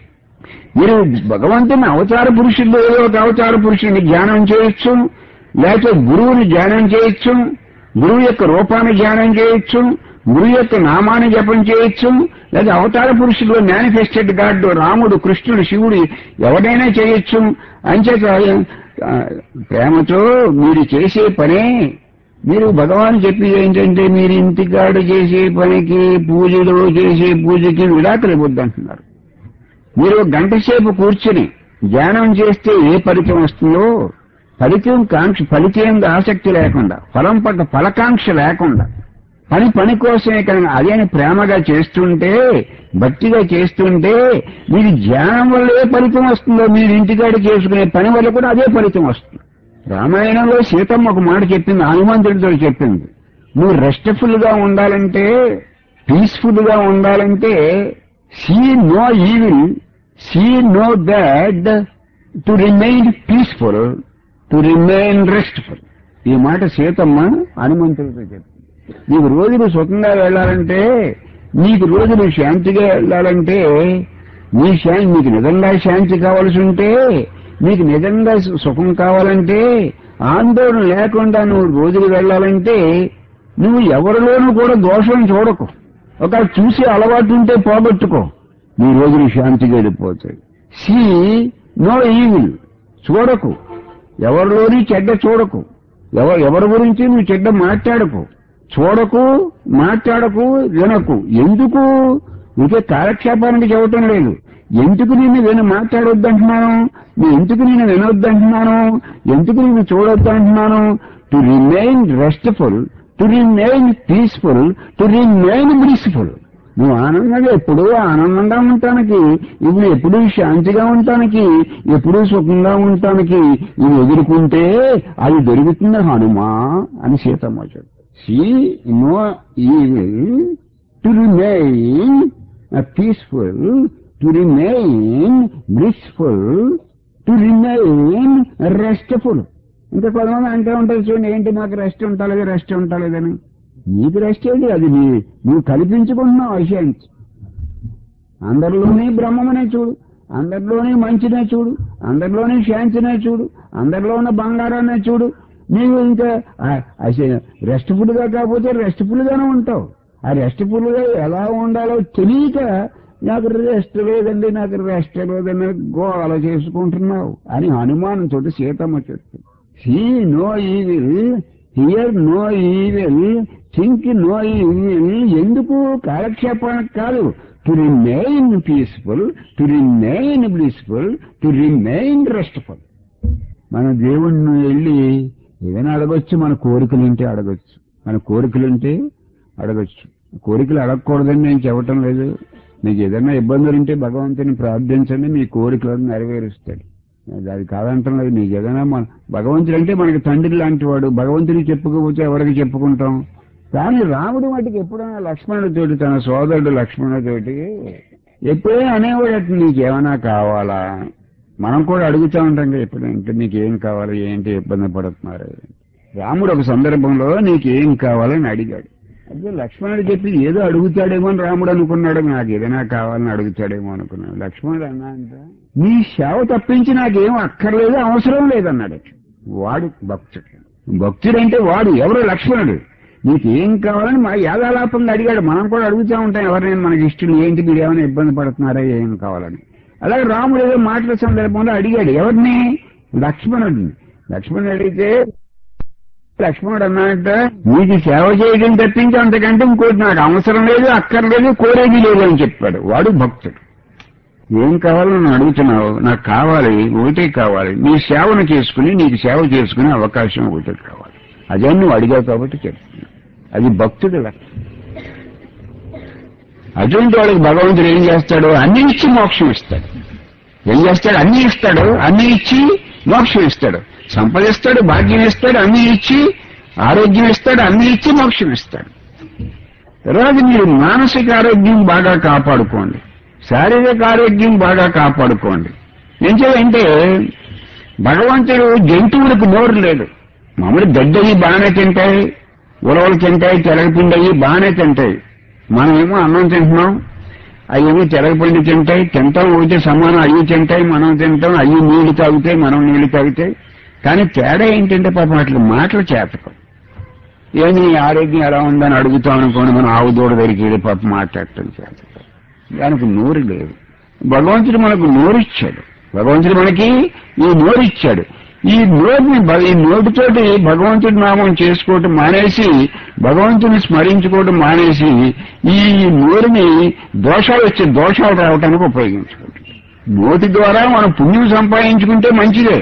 మీరు భగవంతుని అవతార పురుషుల్లో ఏదో ఒక అవతార పురుషుని ధ్యానం చేయొచ్చు లేకపోతే గురువుని ధ్యానం చేయొచ్చు గురువు యొక్క రూపాన్ని ధ్యానం చేయొచ్చు గురువు యొక్క నామాన్ని జపం చేయొచ్చు లేదా అవతార పురుషుల్లో మేనిఫెస్టెడ్ గాడ్ రాముడు కృష్ణుడు శివుడు ఎవడైనా చేయొచ్చు అంచేత ఆ, ప్రేమతో మీరు చేసే పనే మీరు భగవాన్ చెప్పేది ఏంటంటే మీరు ఇంటికాడు చేసే పనికి పూజలో చేసే పూజకి విడాకులు ఇవ్వద్దంటున్నారు మీరు ఒక గంట సేపు కూర్చుని ధ్యానం చేస్తే ఏ ఫలితం వస్తుందో ఫలితం కాంక్ష ఫలితం ఆసక్తి లేకుండా ఫలం పట్ల ఫలకాంక్ష లేకుండా పని పని కోసమే కనుక అదే ప్రేమగా చేస్తుంటే భక్తిగా చేస్తుంటే మీరు ధ్యానం వల్ల ఏ ఫలితం వస్తుందో మీరు ఇంటికాడ చేసుకునే పని వల్ల కూడా అదే ఫలితం వస్తుంది రామాయణంలో సీతమ్మ ఒక మాట చెప్పింది హనుమంతుడితో చెప్పింది నువ్వు రెస్ట్ఫుల్ గా ఉండాలంటే పీస్ఫుల్ గా ఉండాలంటే see no evil see no bad to remain peaceful to remain restful ఈ మాట సీతమ్మ హనుమంతుడితో చెప్పింది నీకు రోజులు సుఖంగా వెళ్ళాలంటే నీకు రోజులు శాంతిగా వెళ్ళాలంటే నీ శాంతి నీకు నిజంగా శాంతి కావాల్సి ఉంటే నీకు నిజంగా సు- సుఖం కావాలంటే ఆందోళన లేకుండా నువ్వు రోజులు వెళ్ళాలంటే నువ్వు ఎవరిలోనూ కూడా దోషం చూడకు ఒక చూసి అలవాటు ఉంటే పోగొట్టుకో నీ రోజులు శాంతిగా వెళ్ళిపోతాయి సి నో ఈవిల్ చూడకు ఎవరిలోని చెడ్డ చూడకు ఎవరు ఎవరి గురించి నువ్వు చెడ్డ మాట్లాడకు చూడకు మాట్లాడకు వినకు ఎందుకు ఇంకే కాలక్షేపానికి చెప్పటం లేదు ఎందుకు నిన్ను విని మాట్లాడొద్దంటున్నాను నేను ఎందుకు నిన్ను వినొద్దంటున్నాను ఎందుకు నిన్ను చూడొద్దంటున్నాను to remain restful to remain peaceful to remain blissful నువ్వు ఆనందంగా ఎప్పుడూ ఆనందంగా ఉండటానికి ఇప్పుడు ఎప్పుడూ శాంతిగా ఉండటానికి ఎప్పుడూ సుఖంగా ఉండటానికి ఇది ఎదుర్కొంటే అది దొరుకుతుంది హనుమా అని సీతమ్మ చెప్పారు see no evil to remain peaceful to remain blissful to remain restful ఇంకా కొంతమంది అంటూ ఉంటారు చూడండి ఏంటి మాకు రెస్ట్ ఉంటలేదు రెస్ట్ ఉంటలేదని నీకు రెస్ట్ ఏంటి అది నీ నువ్వు కల్పించుకుంటున్నావు అశాంతి అందరిలోనే బ్రహ్మమనే చూడు అందరిలోనే మంచినే చూడు అందరిలోనే శాంతినే చూడు అందరిలో ఉన్న బంగారాన్నే చూడు నీవు ఇంకా రెస్ట్ఫుల్ గా కాకపోతే రెస్ట్ఫుల్ గానే ఉంటావు ఆ రెస్ట్ఫుల్ గా ఎలా ఉండాలో తెలియక నాకు రెస్ట్ లేదండి నాకు రెస్ట్ లేదని గోల చేసుకుంటున్నావు అని హనుమానం చోటు సీతమ్మ చెప్తుంది see no evil hear no evil think no evil ఎందుకు కాలక్షేపానికి కాదు to remain peaceful to remain blissful to remain restful మన దేవుణ్ణి వెళ్ళి ఏదైనా అడగొచ్చు మన కోరికలుంటే అడగొచ్చు మన కోరికలుంటే అడగొచ్చు కోరికలు అడగకూడదని నేను చెప్పటం లేదు మీకు ఏదైనా ఇబ్బందులు ఉంటే భగవంతుని ప్రార్థించండి మీ కోరికలను నెరవేరుస్తాడు అది కాదంటాం లేదు నీకు ఏదైనా మన భగవంతుడు అంటే మనకి తండ్రి లాంటి వాడు భగవంతుడికి చెప్పుకోకపోతే ఎవరికి చెప్పుకుంటాం కానీ రాముడు మటుకు ఎప్పుడైనా లక్ష్మణుడితోటి తన సోదరుడు లక్ష్మణుడితోటి ఎప్పుడైనా అనేవాడు నీకేమైనా కావాలా మనం కూడా అడుగుతూ ఉంటాం కదా ఎప్పుడు ఇంకా నీకేం కావాలి ఏంటి ఇబ్బంది పడుతున్నారు రాముడు ఒక సందర్భంలో నీకేం కావాలని అడిగాడు అదే లక్ష్మణుడు చెప్పి ఏదో అడుగుతాడేమో అని రాముడు అనుకున్నాడు నాకు ఏదైనా కావాలని అడుగుతాడేమో అనుకున్నాడు లక్ష్మణుడు అన్నా అంట నీ సేవ తప్పించి నాకేం అక్కర్లేదు అవసరం లేదన్నాడు వాడు భక్తుడు భక్తుడు అంటే వాడు ఎవరు లక్ష్మణుడు నీకేం కావాలని మా యాదాలాపంగా అడిగాడు మనం కూడా అడుగుతూ ఉంటాం ఎవరైనా మనకి ఇష్టం ఏంటి మీరు ఏమైనా ఇబ్బంది పడుతున్నారా ఏం కావాలని అలాగే రాముడు ఏదో మాటల సందర్భంలో అడిగాడు ఎవరిని లక్ష్మణుడిని లక్ష్మణుడు అడిగితే లక్ష్మణుడు అన్నట్ట నీకు సేవ చేయడం తప్పించి అంతకంటే ఇంకోటి నాకు అవసరం లేదు అక్కర్లేదు కోరేది లేదు అని చెప్పాడు వాడు భక్తుడు ఏం కావాలో నన్ను అడుగుతున్నావు నాకు కావాలి ఒకటే కావాలి నీ సేవను చేసుకుని నీకు సేవ చేసుకునే అవకాశం ఒకటే కావాలి అదే నువ్వు అడిగావు కాబట్టి చెప్తున్నా అది భక్తుడి లక్షణం అటువంటి వాళ్ళకి భగవంతుడు ఏం చేస్తాడు అన్ని ఇచ్చి మోక్షం ఇస్తాడు ఏం చేస్తాడు అన్ని ఇస్తాడు అన్ని ఇచ్చి మోక్షం ఇస్తాడు సంపదిస్తాడు భాగ్యం ఇస్తాడు అన్ని ఇచ్చి ఆరోగ్యం ఇస్తాడు అన్ని ఇచ్చి మోక్షం ఇస్తాడు తర్వాత మీరు మానసిక ఆరోగ్యం బాగా కాపాడుకోండి శారీరక ఆరోగ్యం బాగా కాపాడుకోండి ఏం చేయాలంటే భగవంతుడు జంతువులకు నోరు లేదు మామూలు గడ్డవి బాగానే తింటాయి ఉలవలు తింటాయి తెలగపిండి అవి బాగానే తింటాయి మనమేమో అన్నం తింటున్నాం అవేమో తెలగపిండి తింటాయి తింటాం ఒకటి సమానం అవి తింటాయి మనం తింటాం అవి నీళ్లు తాగుతాయి మనం నీళ్లు తాగుతాయి కానీ తేడా ఏంటంటే పాపం అట్లా మాటలు చేతకం ఏమి నీ ఆరోగ్యం ఎలా ఉందని అడుగుతాం అనుకోండి మనం ఆవు దూడ దగ్గరికి వెళ్ళి పాపం మాట్లాడటం చేతకం దానికి నోరు లేదు భగవంతుడు మనకు నోరిచ్చాడు భగవంతుడు మనకి ఈ నోరిచ్చాడు ఈ నోటిని భ- ఈ నోటితోటి భగవంతుడి నామం చేసుకోవటం మానేసి భగవంతుని స్మరించుకోవటం మానేసి ఈ నోరుని దోషాలు వచ్చే దోషాలు రావటానికి ఉపయోగించుకోవటం నోటి ద్వారా మనం పుణ్యం సంపాదించుకుంటే మంచిదే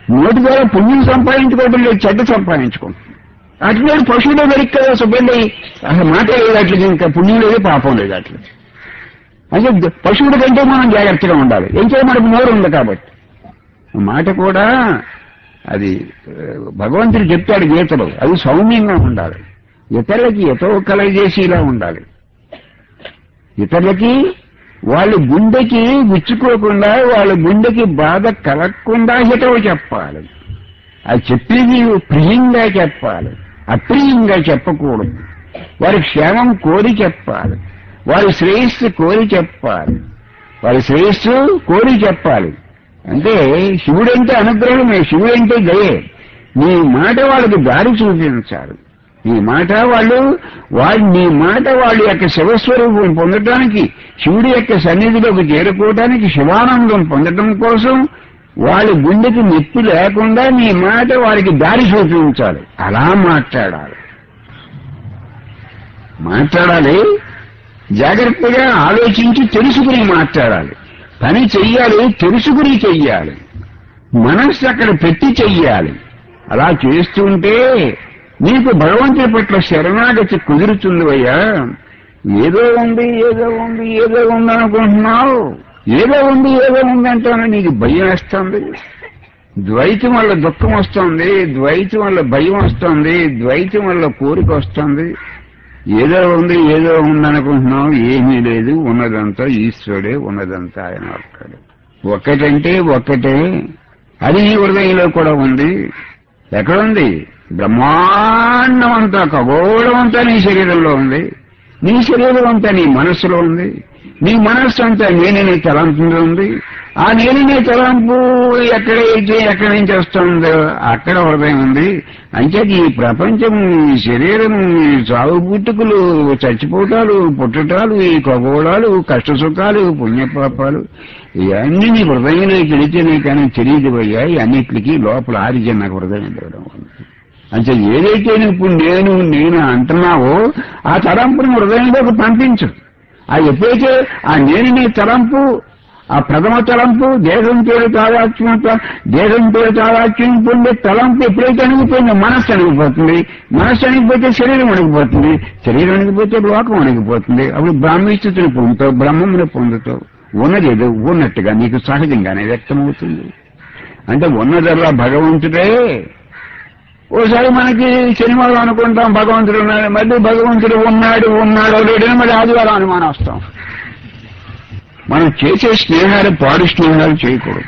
నోటి ద్వారా పుణ్యం సంపాదించుకోవడం లేదు చెడ్డ సంపాదించుకుంటుంది అట్లే పశువులో వెనక్కి కదా సుబ్బండి అసలు మాట లేదు అట్లకి ఇంకా పుణ్యం లేదు పాపం లేదు అట్లా అంటే పశువుల కంటే మనం జాగ్రత్తగా ఉండాలి ఏం చేయాలి మనకు నోరు ఉంది కాబట్టి మాట కూడా అది ఆ, భగవంతుడు చెప్తాడు గీతలో అది సౌమ్యంగా ఉండాలి ఇతరులకి ఎతో కలగజేసేలా ఉండాలి ఇతరులకి వాళ్ళ గుండెకి గుచ్చుకోకుండా వాళ్ళ గుండెకి బాధ కలగకుండా హితవు చెప్పాలి అది చెప్పేది ప్రియంగా చెప్పాలి అప్రియంగా చెప్పకూడదు వారి క్షేమం కోరి చెప్పాలి వారి శ్రేయస్సు కోరి చెప్పాలి వారి శ్రేయస్సు కోరి చెప్పాలి అంటే శివుడంటే అనుగ్రహమే శివుడంటే దయే నీ మాట వాళ్ళకి దారి చూపించాలి నీ మాట వాళ్ళు వాళ్ళు నీ మాట వాళ్ళ యొక్క శివస్వరూపం పొందడానికి శివుడి యొక్క సన్నిధిలోకి చేరుకోవడానికి శివానందం పొందడం కోసం వాళ్ళ గుండెకి నొప్పి లేకుండా నీ మాట వారికి దారి చూపించాలి అలా మాట్లాడాలి మాట్లాడాలి జాగ్రత్తగా ఆలోచించి తెలుసుకుని మాట్లాడాలి పని చెయ్యాలి తెలుసుకుని చెయ్యాలి మనస్సు అక్కడ పెట్టి చెయ్యాలి అలా చేస్తుంటే నీకు భగవంతుడి పట్ల శరణాగతి కుదురుతుంది అయ్యా ఏదో ఉంది ఏదో ఉంది ఏదో ఉంది అనుకుంటున్నావు ఏదో ఉంది ఏదో ఉంది అంటాను నీకు భయం వేస్తుంది ద్వైతం వల్ల దుఃఖం వస్తుంది ద్వైతం వల్ల భయం వస్తుంది ద్వైతం వల్ల కోరిక వస్తుంది ఏదో ఉంది ఏదో ఉంది అనుకుంటున్నావు ఏమీ లేదు ఉన్నదంతా ఈశ్వరుడే ఉన్నదంతా ఆయన ఒక్కడే ఒక్కటంటే ఒక్కటే అది నీ హృదయంలో కూడా ఉంది ఎక్కడుంది బ్రహ్మాండం అంతా ఖగోళం అంతా నీ శరీరంలో ఉంది నీ శరీరం అంతా నీ మనస్సులో ఉంది నీ మనస్సు అంతా నేననే తలంపులో ఉంది ఆ నేననే తలంపు ఎక్కడైతే ఎక్కడి నుంచి వస్తుందో అక్కడ హృదయం ఉంది అంటే ఈ ప్రపంచం ఈ శరీరం ఈ సాగు పుట్టుకులు చచ్చిపోవటాలు పుట్టటాలు ఈ ఖగోళాలు కష్ట సుఖాలు పుణ్యపాపాలు ఇవన్నీ నీ హృదయంలోకి వెళితేనే కానీ తెలియదు అయ్యా అన్నిటికీ లోపల ఆరిజన్ నాకు హృదయం ఇవ్వడం అంటే ఏదైతే నువ్వు ఇప్పుడు నేను నేను అంటున్నావో ఆ తలంపుని హృదయంలోకి పంపించు ఆ ఎప్పుడైతే ఆ నేను నీ తలంపు ఆ ప్రథమ తలంపు దేశం పేరు తాదాత్మ్యం దేశం పేరు తాదాత్మ్యం పొందే తలంపు ఎప్పుడైతే అణిగిపోయిందో మనస్సు అణిగిపోతుంది మనస్సు అణిగిపోతే శరీరం అణిగిపోతుంది శరీరం అణిగిపోతే లోకం అణిగిపోతుంది అప్పుడు బ్రాహ్మీస్థితిని పొందుతావు బ్రహ్మముని పొందుతావు ఉన్నది ఏదో ఉన్నట్టుగా నీకు సహజంగానే వ్యక్తమవుతుంది అంటే ఉన్నదల్లా భగవంతుడే ఓసారి మనకి శనివారం అనుకుంటాం భగవంతుడు ఉన్నాడు మళ్ళీ భగవంతుడు ఉన్నాడు ఉన్నాడు లేడని మళ్ళీ ఆదివారం అనుమానం వస్తాం మనం చేసే స్నేహాలు పాడు స్నేహాలు చేయకూడదు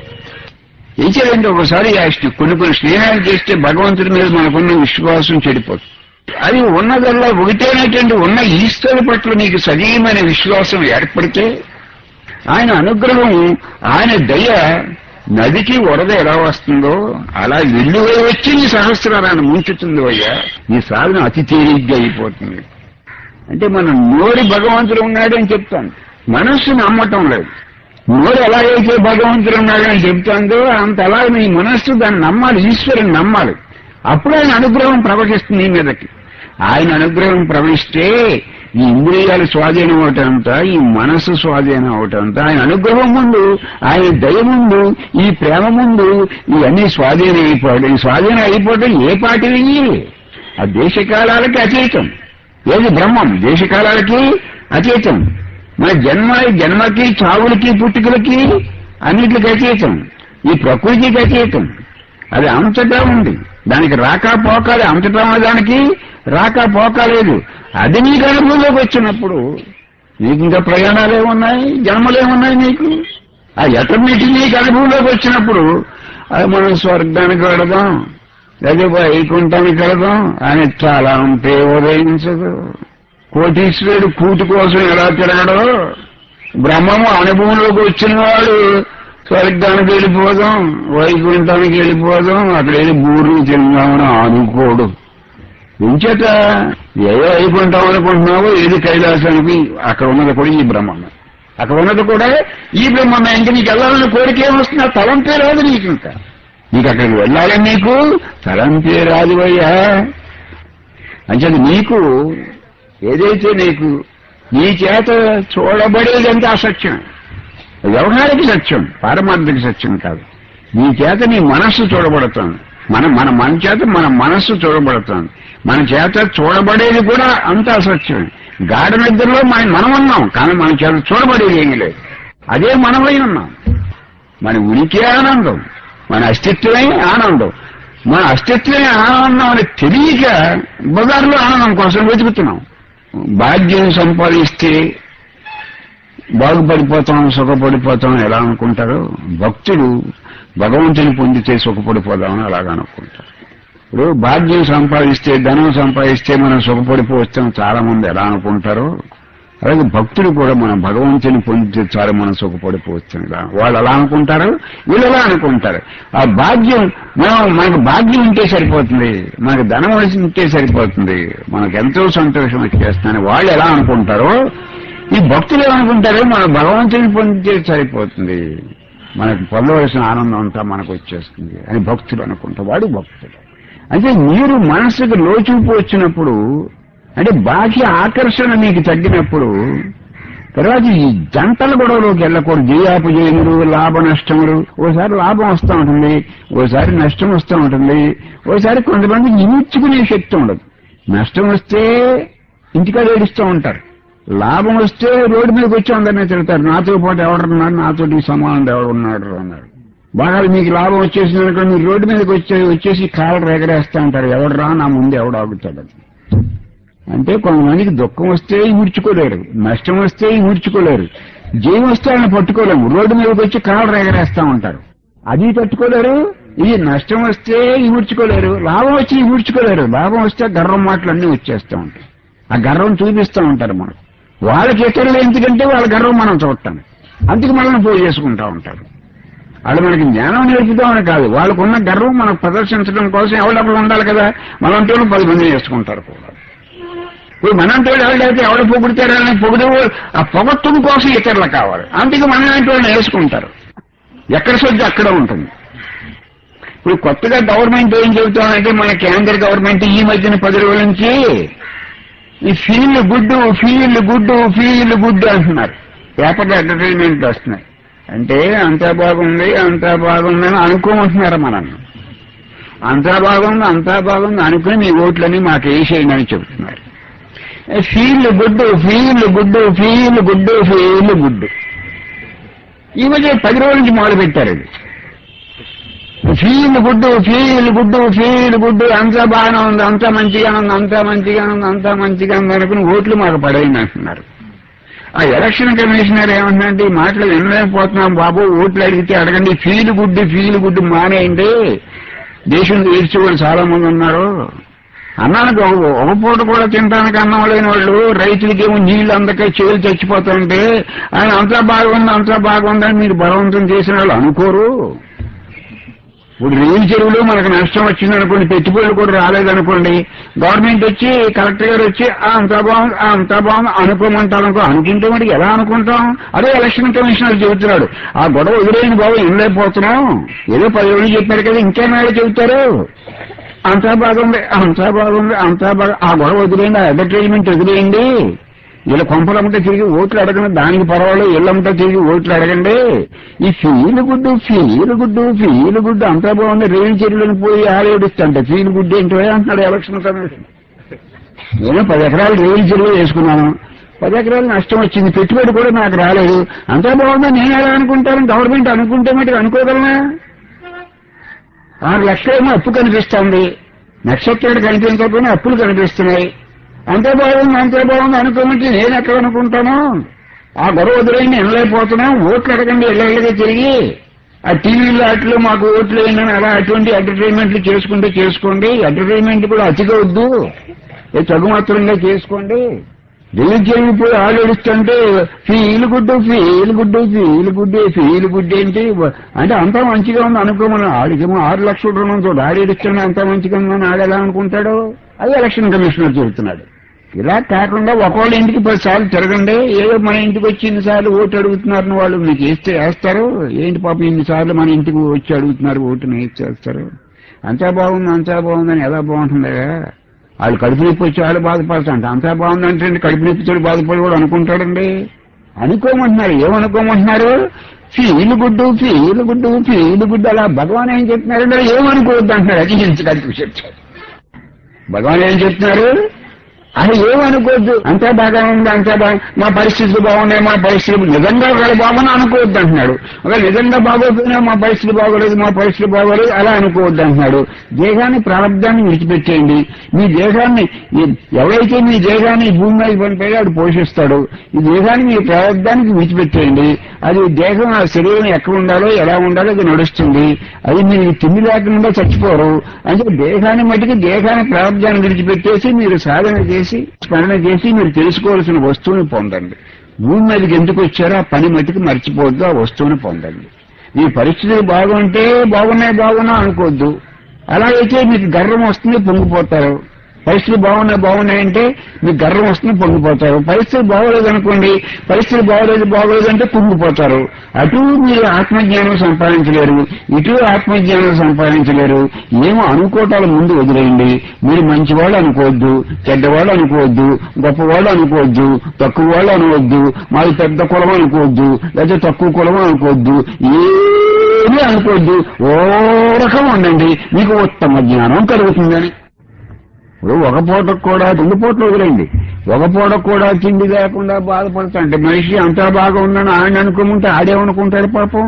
ఏం చేయాలంటే ఒకసారి ఆ స్నే- కొన్ని కొన్ని స్నేహాలు చేస్తే భగవంతుడి మీద మనకున్న విశ్వాసం చెడిపోతుంది అది ఉన్నదల్లా ఒకటేనటువంటి ఉన్న ఈశ్వరు పట్ల నీకు సజీవమైన విశ్వాసం ఏర్పడితే ఆయన అనుగ్రహం ఆయన దయ నదికి వరద ఎలా వస్తుందో అలా వెల్లువై వచ్చి నీ సహస్రాన్ని ముంచుతుంది అయ్యా నీ సాధన అతి తేలిగ్గా అయిపోతుంది అంటే మన నోరి భగవంతుడు ఉన్నాడని చెప్తాను మనస్సు నమ్మటం లేదు నోరు ఎలాగైతే భగవంతుడు ఉన్నాడని చెప్తాందో అంత అలా నీ మనస్సు దాన్ని నమ్మాలి ఈశ్వరుని నమ్మాలి అప్పుడు ఆయన అనుగ్రహం ప్రవహిస్తుంది నీ మీదకి ఆయన అనుగ్రహం ప్రవహిస్తే ఈ ఇంద్రియాలు స్వాధీనం అవటంతా ఈ మనస్సు స్వాధీనం అవటంతా ఆయన అనుగ్రహం ముందు ఆయన దయ ముందు ఈ ప్రేమ ముందు ఇవన్నీ స్వాధీనం అయిపోవడం ఈ స్వాధీనం అయిపోవడం ఏ పాటివి ఆ దేశకాలాలకి అతీతం ఏది బ్రహ్మం దేశకాలాలకి అతీతం మన జన్మ జన్మకి చావులకి పుట్టుకలకి అన్నిటికి అతీతం ఈ ప్రకృతికి అతీతం అది అంతటా ఉంది దానికి రాకా పోకాలి అంతటా ఉన్న దానికి రాకా పోకాలేదు అది నీకు అనుభవంలోకి వచ్చినప్పుడు నీకు ఇంకా ప్రయాణాలు ఏమున్నాయి జన్మలు ఏమున్నాయి నీకు ఆ ఎటర్నిటీ నీకు అనుభవంలోకి వచ్చినప్పుడు అది మనం స్వర్గానికి వెళదాం లేదా వైకుంఠానికి వెళదాం అని చాలా ఉంటే ఉదయించదు కోటీశ్వరుడు కూటి కోసం ఎలా తిరగడో బ్రహ్మము అనుభవంలోకి వచ్చిన వాడు స్వర్గానికి వెళ్ళిపోదాం వైకుంఠానికి వెళ్ళిపోదాం అక్కడ వెళ్ళి బూర్లు తిందామని అనుకోడు ఎంచేత ఏదో వైకుంఠం అనుకుంటున్నావో ఏది కైలాసానికి అక్కడ ఉన్నది కూడా ఈ బ్రహ్మమే అక్కడ ఉన్నది కూడా ఈ బ్రహ్మమే ఇంక నీకు వెళ్ళాలని కోరిక ఏమొస్తుంది ఆ తలంపే రాదు నీకు ఇంకా నీకు అక్కడికి వెళ్ళాలని నీకు తలంపే రాదు అయ్యా అంచేది నీకు ఏదైతే నీకు నీ చేత చూడబడేదంటే అసత్యం వ్యవహారిక సత్యం పారమార్థిక సత్యం కాదు నీ చేత నీ మనస్సు చూడబడుతుంది మన మన మన చేత మన మనస్సు చూడబడుతుంది మన చేత చూడబడేది కూడా అంతా అసత్యం గాఢ నిద్రలో మన మనం ఉన్నాం కానీ మన చేత చూడబడేది ఏమీ లేదు అదే మనమై ఉన్నాం మన ఉనికి ఆనందం మన అస్తిత్వమే ఆనందం మన అస్తిత్వమే ఆనందం అని తెలియక బజార్లో ఆనందం కోసం వెతుకుతున్నాం భాగ్యం సంపాదిస్తే బాగుపడిపోతాం సుఖపడిపోతాం ఎలా అనుకుంటారు భక్తులు భగవంతుని పొందితే సుఖపడిపోదామని అలాగ అనుకుంటారు ఇప్పుడు భాగ్యం సంపాదిస్తే ధనం సంపాదిస్తే మనం సుఖపడిపోవచ్చాం చాలా మంది ఎలా అనుకుంటారో అలాగే భక్తులు కూడా మనం భగవంతుని పొందితే చాలా మనం సుఖపడిపోవచ్చాం ఇలా వాళ్ళు అలా అనుకుంటారు వీళ్ళు ఎలా అనుకుంటారు ఆ భాగ్యం మనం మనకు భాగ్యం ఉంటే సరిపోతుంది మనకు ధనం ఉంటే సరిపోతుంది మనకు ఎంతో సంతోషం వచ్చేస్తుందని వాళ్ళు ఎలా అనుకుంటారో ఈ భక్తులు ఏమనుకుంటారు మన భగవంతుని పొందితే సరిపోతుంది మనకు పొందవలసిన ఆనందం అంతా మనకు వచ్చేస్తుంది అని భక్తులు అనుకుంటారు వాడు భక్తుడు అంటే మీరు మనసుకు లోచూపు వచ్చినప్పుడు అంటే బాహ్య ఆకర్షణ మీకు తగ్గినప్పుడు తర్వాత ఈ జంటల గొడవలోకి వెళ్ళకూడదు జయాపజయములు లాభ నష్టములు ఓసారి లాభం వస్తూ ఉంటుంది ఓసారి నష్టం వస్తూ ఉంటుంది ఓసారి కొంతమందికి ఇముడ్చుకునే శక్తి ఉండదు నష్టం వస్తే ఇంటికాడ ఏడుస్తూ ఉంటారు లాభం వస్తే రోడ్డు మీదకి వచ్చి అందరినీ తిడతారు నాతో పాటు ఎవడున్నారు నాతో సమానం ఎవడున్నాడు అన్నారు బాగా మీకు లాభం వచ్చేసింది అనుకో మీరు రోడ్డు మీదకి వచ్చే వచ్చేసి కాళ్ళు రేగరేస్తా ఉంటారు ఎవడరా నా ముందు ఎవడు ఆగుతాడు అంటే కొంతమందికి దుఃఖం వస్తే ఊడ్చుకోలేరు నష్టం వస్తే ఊడ్చుకోలేరు జయం వస్తే ఆయన పట్టుకోలేము రోడ్డు మీదకి వచ్చి కాళ్ళు రేగరేస్తా ఉంటారు అది తట్టుకోలేరు ఇది నష్టం వస్తే ఊడ్చుకోలేరు లాభం వచ్చి ఊడ్చుకోలేరు లాభం వస్తే గర్వం మాటలు అన్నీ వచ్చేస్తూ ఉంటాయి ఆ గర్వం చూపిస్తూ ఉంటారు మనకు వాళ్ళకి ఇతరులు ఎందుకంటే వాళ్ళ గర్వం మనం చూడటానికి అందుకు మనల్ని పోయి చేసుకుంటా ఉంటారు వాళ్ళు మనకి జ్ఞానం నేర్పుదామని కాదు వాళ్ళకున్న గర్వం మనకు ప్రదర్శించడం కోసం ఎవడప్పుడు ఉండాలి కదా మనంటోళ్ళు పది మంది చేసుకుంటారు కూడా ఇప్పుడు మనంటోళ్ళు ఎవరైతే ఎవడ పొగుడతారని పొగుడు ఆ పొగత్తుడు కోసం ఇతరులు కావాలి అందుకే మన వాళ్ళని వేసుకుంటారు ఎక్కడ సొద్దు అక్కడ ఉంటుంది ఇప్పుడు కొత్తగా గవర్నమెంట్ ఏం చెబుతామంటే మన కేంద్ర గవర్నమెంట్ ఈ మధ్యన పది రోజుల నుంచి ఈ feel good feel good feel గుడ్డు అంటున్నారు పేపర్లో అడ్వర్టైజ్మెంట్ వస్తున్నాయి అంటే అంతా బాగుంది అంతా బాగుంది అని అనుకోమంటున్నారు మనల్ని అంతా బాగుంది అంతా బాగుంది అనుకుని మీ ఓట్లని మాకు వేసేయండి అని చెబుతున్నారు feel good feel good feel good feel గుడ్డు ఈ మధ్య పది రోజుల నుంచి మొదలు పెట్టారు ఇది feel good feel good feel గుడ్డు అంతా బాగానే ఉంది అంతా మంచిగా ఉంది అంతా మంచిగా ఉంది అంతా మంచిగా ఉంది అనుకుని ఓట్లు మాకు పడేయండి అంటున్నారు ఆ ఎలక్షన్ కమిషనర్ ఏమంటున్నారంటే ఈ మాటలు వినలేకపోతున్నాం బాబు ఓట్లు అడిగితే అడగండి ఫీల్ గుడ్డు ఫీల్ గుడ్డు మానేయండి దేశం తీర్చేవాళ్ళు చాలా మంది ఉన్నారు అన్నానికి ఒక ఒక పూట కూడా తినడానికి అన్నం లేని వాళ్ళు రైతులకేమో నీళ్లు అందక చేలు చచ్చిపోతుంటే ఆయన అంతా బాగుంది అంతా బాగుందని మీరు బలవంతం చేసిన వాళ్ళు అనుకోరు ఇప్పుడు రేవు చెరువులు మనకు నష్టం వచ్చింది అనుకోండి పెట్టుబడులు కూడా రాలేదనుకోండి గవర్నమెంట్ వచ్చి కలెక్టర్ గారు వచ్చి "ఆ, అంతా బాగుంది ఆ, అంతా బాగుంది అనుకోమంటారు అనుకో అనుకుంటే మరి ఎలా అనుకుంటాం అదే ఎలక్షన్ కమిషనర్ చెబుతున్నాడు ఆ గొడవ వదిలేని బాబు వినలేకపోతున్నాం ఏదో పది రోజులు చెప్పారు కదా ఇంకేనాడు చెబుతారు అంతా బాగుంది అంతా బాగుంది అంతా బాగా ఆ గొడవ వదిలేయండి ఆ అడ్వర్టైజ్మెంట్ వదిలేయండి వీళ్ళ కొంపలమ్మటే తిరిగి ఓట్లు అడగండి దానికి పర్వాలేదు ఇళ్ళమ్మటే తిరిగి ఓట్లు అడగండి ఈ feel good feel good feel గుడ్డు అంతా బాగుంది రేణు చెరువులను పోయి ఆడేడిస్తాంటే ఫీలు గుడ్డు ఏంటో అంటున్నాడు ఎలక్షన్ కమిషన్ నేను పది ఎకరాలు రేణు చెరువు వేసుకున్నాను పది ఎకరాలు నష్టం వచ్చింది పెట్టుబడి కూడా నాకు రాలేదు అంతా బాగుందా నేను ఎలా అనుకుంటాను గవర్నమెంట్ అనుకుంటే మటుకు అనుకోగలనా ఆరు లక్షలేమో అప్పు కనిపిస్తోంది నక్షత్రాలు కనిపించకపోయినా అప్పులు కనిపిస్తున్నాయి అంతే బాగుంది అంతే బాగుంది అనుకోమంటే నేను ఎక్కడ అనుకుంటాను ఆ గొడవ వదిలేయండి వినలేకపోతున్నాం ఓట్లు అడగండి ఇళ్ళగా తిరిగి ఆ టీవీలో వాటిలో మాకు ఓట్లు వేయండి అలా అటువంటి అడ్వర్టైజ్మెంట్లు చేసుకుంటే చేసుకోండి అడ్వర్టైజ్మెంట్ కూడా అతిగా వద్దు ఏ తగుమాత్రంగా చేసుకోండి రిలీజ్ చేయకపోయి ఆలోడిస్తుంటే feel good feel good feel good feel good ఏంటి అంటే అంతా మంచిగా ఉంది అనుకోమని ఆడికేమో ఆరు లక్షల రుణం చూడు ఆడేడిస్తుండే అంతా మంచిగా ఉందని ఆడేలా అనుకుంటాడు అది ఎలక్షన్ కమిషనర్ చెబుతున్నాడు ఇలా కాకుండా ఒకళ్ళ ఇంటికి పది సార్లు తిరగండి ఏదో మన ఇంటికి వచ్చి ఇన్నిసార్లు ఓటు అడుగుతున్నారని వాళ్ళు మీకు వేస్తే వేస్తారు ఏంటి పాపం ఇన్నిసార్లు మన ఇంటికి వచ్చి అడుగుతున్నారు ఓటుని వేసి చేస్తారు అంతా బాగుంది అంతా బాగుందని ఎలా బాగుంటుందా వాళ్ళు కడుపు నొప్పి వచ్చి వాళ్ళు బాధపడతాంట అంతా బాగుందంటే కడుపు నొప్పితో బాధపడి కూడా అనుకుంటాడండి అనుకోమంటున్నారు ఏమనుకోమంటున్నారు feel good feel good feel good అలా భగవాన్ ఏం చెప్తున్నారంటే ఏమనుకోవద్దు అంటున్నారు అది హింసకాడికి చెప్తారు భగవాన్ ఏం చెప్తున్నారు అది ఏమనుకోవద్దు అంతా బాగా ఉంది అంతా బాగా మా పరిస్థితులు బాగున్నాయి మా పరిస్థితులు నిజంగా ఒకవేళ బాగున్నా అనుకోవద్దు అంటున్నాడు ఒకవేళ నిజంగా బాగోకపోయినా మా పరిస్థితి బాగోలేదు మా పరిస్థితి బాగోలేదు అలా అనుకోవద్దు అంటున్నాడు దేహాన్ని ప్రారంభాన్ని విడిచిపెట్టేయండి మీ దేహాన్ని ఈ- ఎవరైతే మీ దేహాన్ని ఈ భూమి మీద పనిపోయి వాడు పోషిస్తాడు ఈ దేహాన్ని మీ ప్రారంభానికి విడిచిపెట్టేయండి అది దేహం ఆ శరీరం ఎక్కడ ఉండాలో ఎలా ఉండాలో అది నడుస్తుంది అది మీరు తిండి లేకుండా చచ్చిపోరు అంటే దేహాన్ని మట్టికి దేహాన్ని ప్రారంభాన్ని విడిచిపెట్టేసి మీరు సాధన చేసి స్మరణ చేసి మీరు తెలుసుకోవాల్సిన వస్తువుని పొందండి భూమి మీదకి ఎందుకు వచ్చారో ఆ పని మట్టికి మర్చిపోవద్దు ఆ వస్తువుని పొందండి మీ పరిస్థితులు బాగుంటే బాగున్నాయి బాగున్నా అనుకోవద్దు అలాగైతే మీకు గర్వం వస్తుంది పొంగిపోతారు పరిస్థితులు బాగున్నాయి బాగున్నాయంటే మీకు గర్వం వస్తుంది పొంగిపోతారు పరిస్థితులు బాగోలేదు అనుకోండి పరిస్థితులు బాగోలేదు బాగోలేదు అంటే పొంగిపోతారు అటు మీరు ఆత్మజ్ఞానం సంపాదించలేరు ఇటు ఆత్మజ్ఞానం సంపాదించలేరు ఏమో అనుకోవటాల ముందు వదిలేయండి మీరు మంచివాళ్ళు అనుకోవద్దు చెడ్డవాళ్ళు అనుకోవద్దు గొప్పవాళ్ళు అనుకోవద్దు తక్కువ వాళ్ళు అనవద్దు మాది పెద్ద కులం అనుకోవద్దు లేదా తక్కువ కులం అనుకోవద్దు ఏమీ అనుకోవద్దు ఓ రకం ఉండండి మీకు ఉత్తమ జ్ఞానం కలుగుతుందని ఇప్పుడు ఒక పూటకు కూడా రెండు పూటలు వదిలేండి ఒక పూటకు కూడా తిండి లేకుండా బాధపడతా అంటే మనిషి అంతా బాగా ఉందని ఆయన అనుకోమంటే ఆడేమనుకుంటాడు పాపం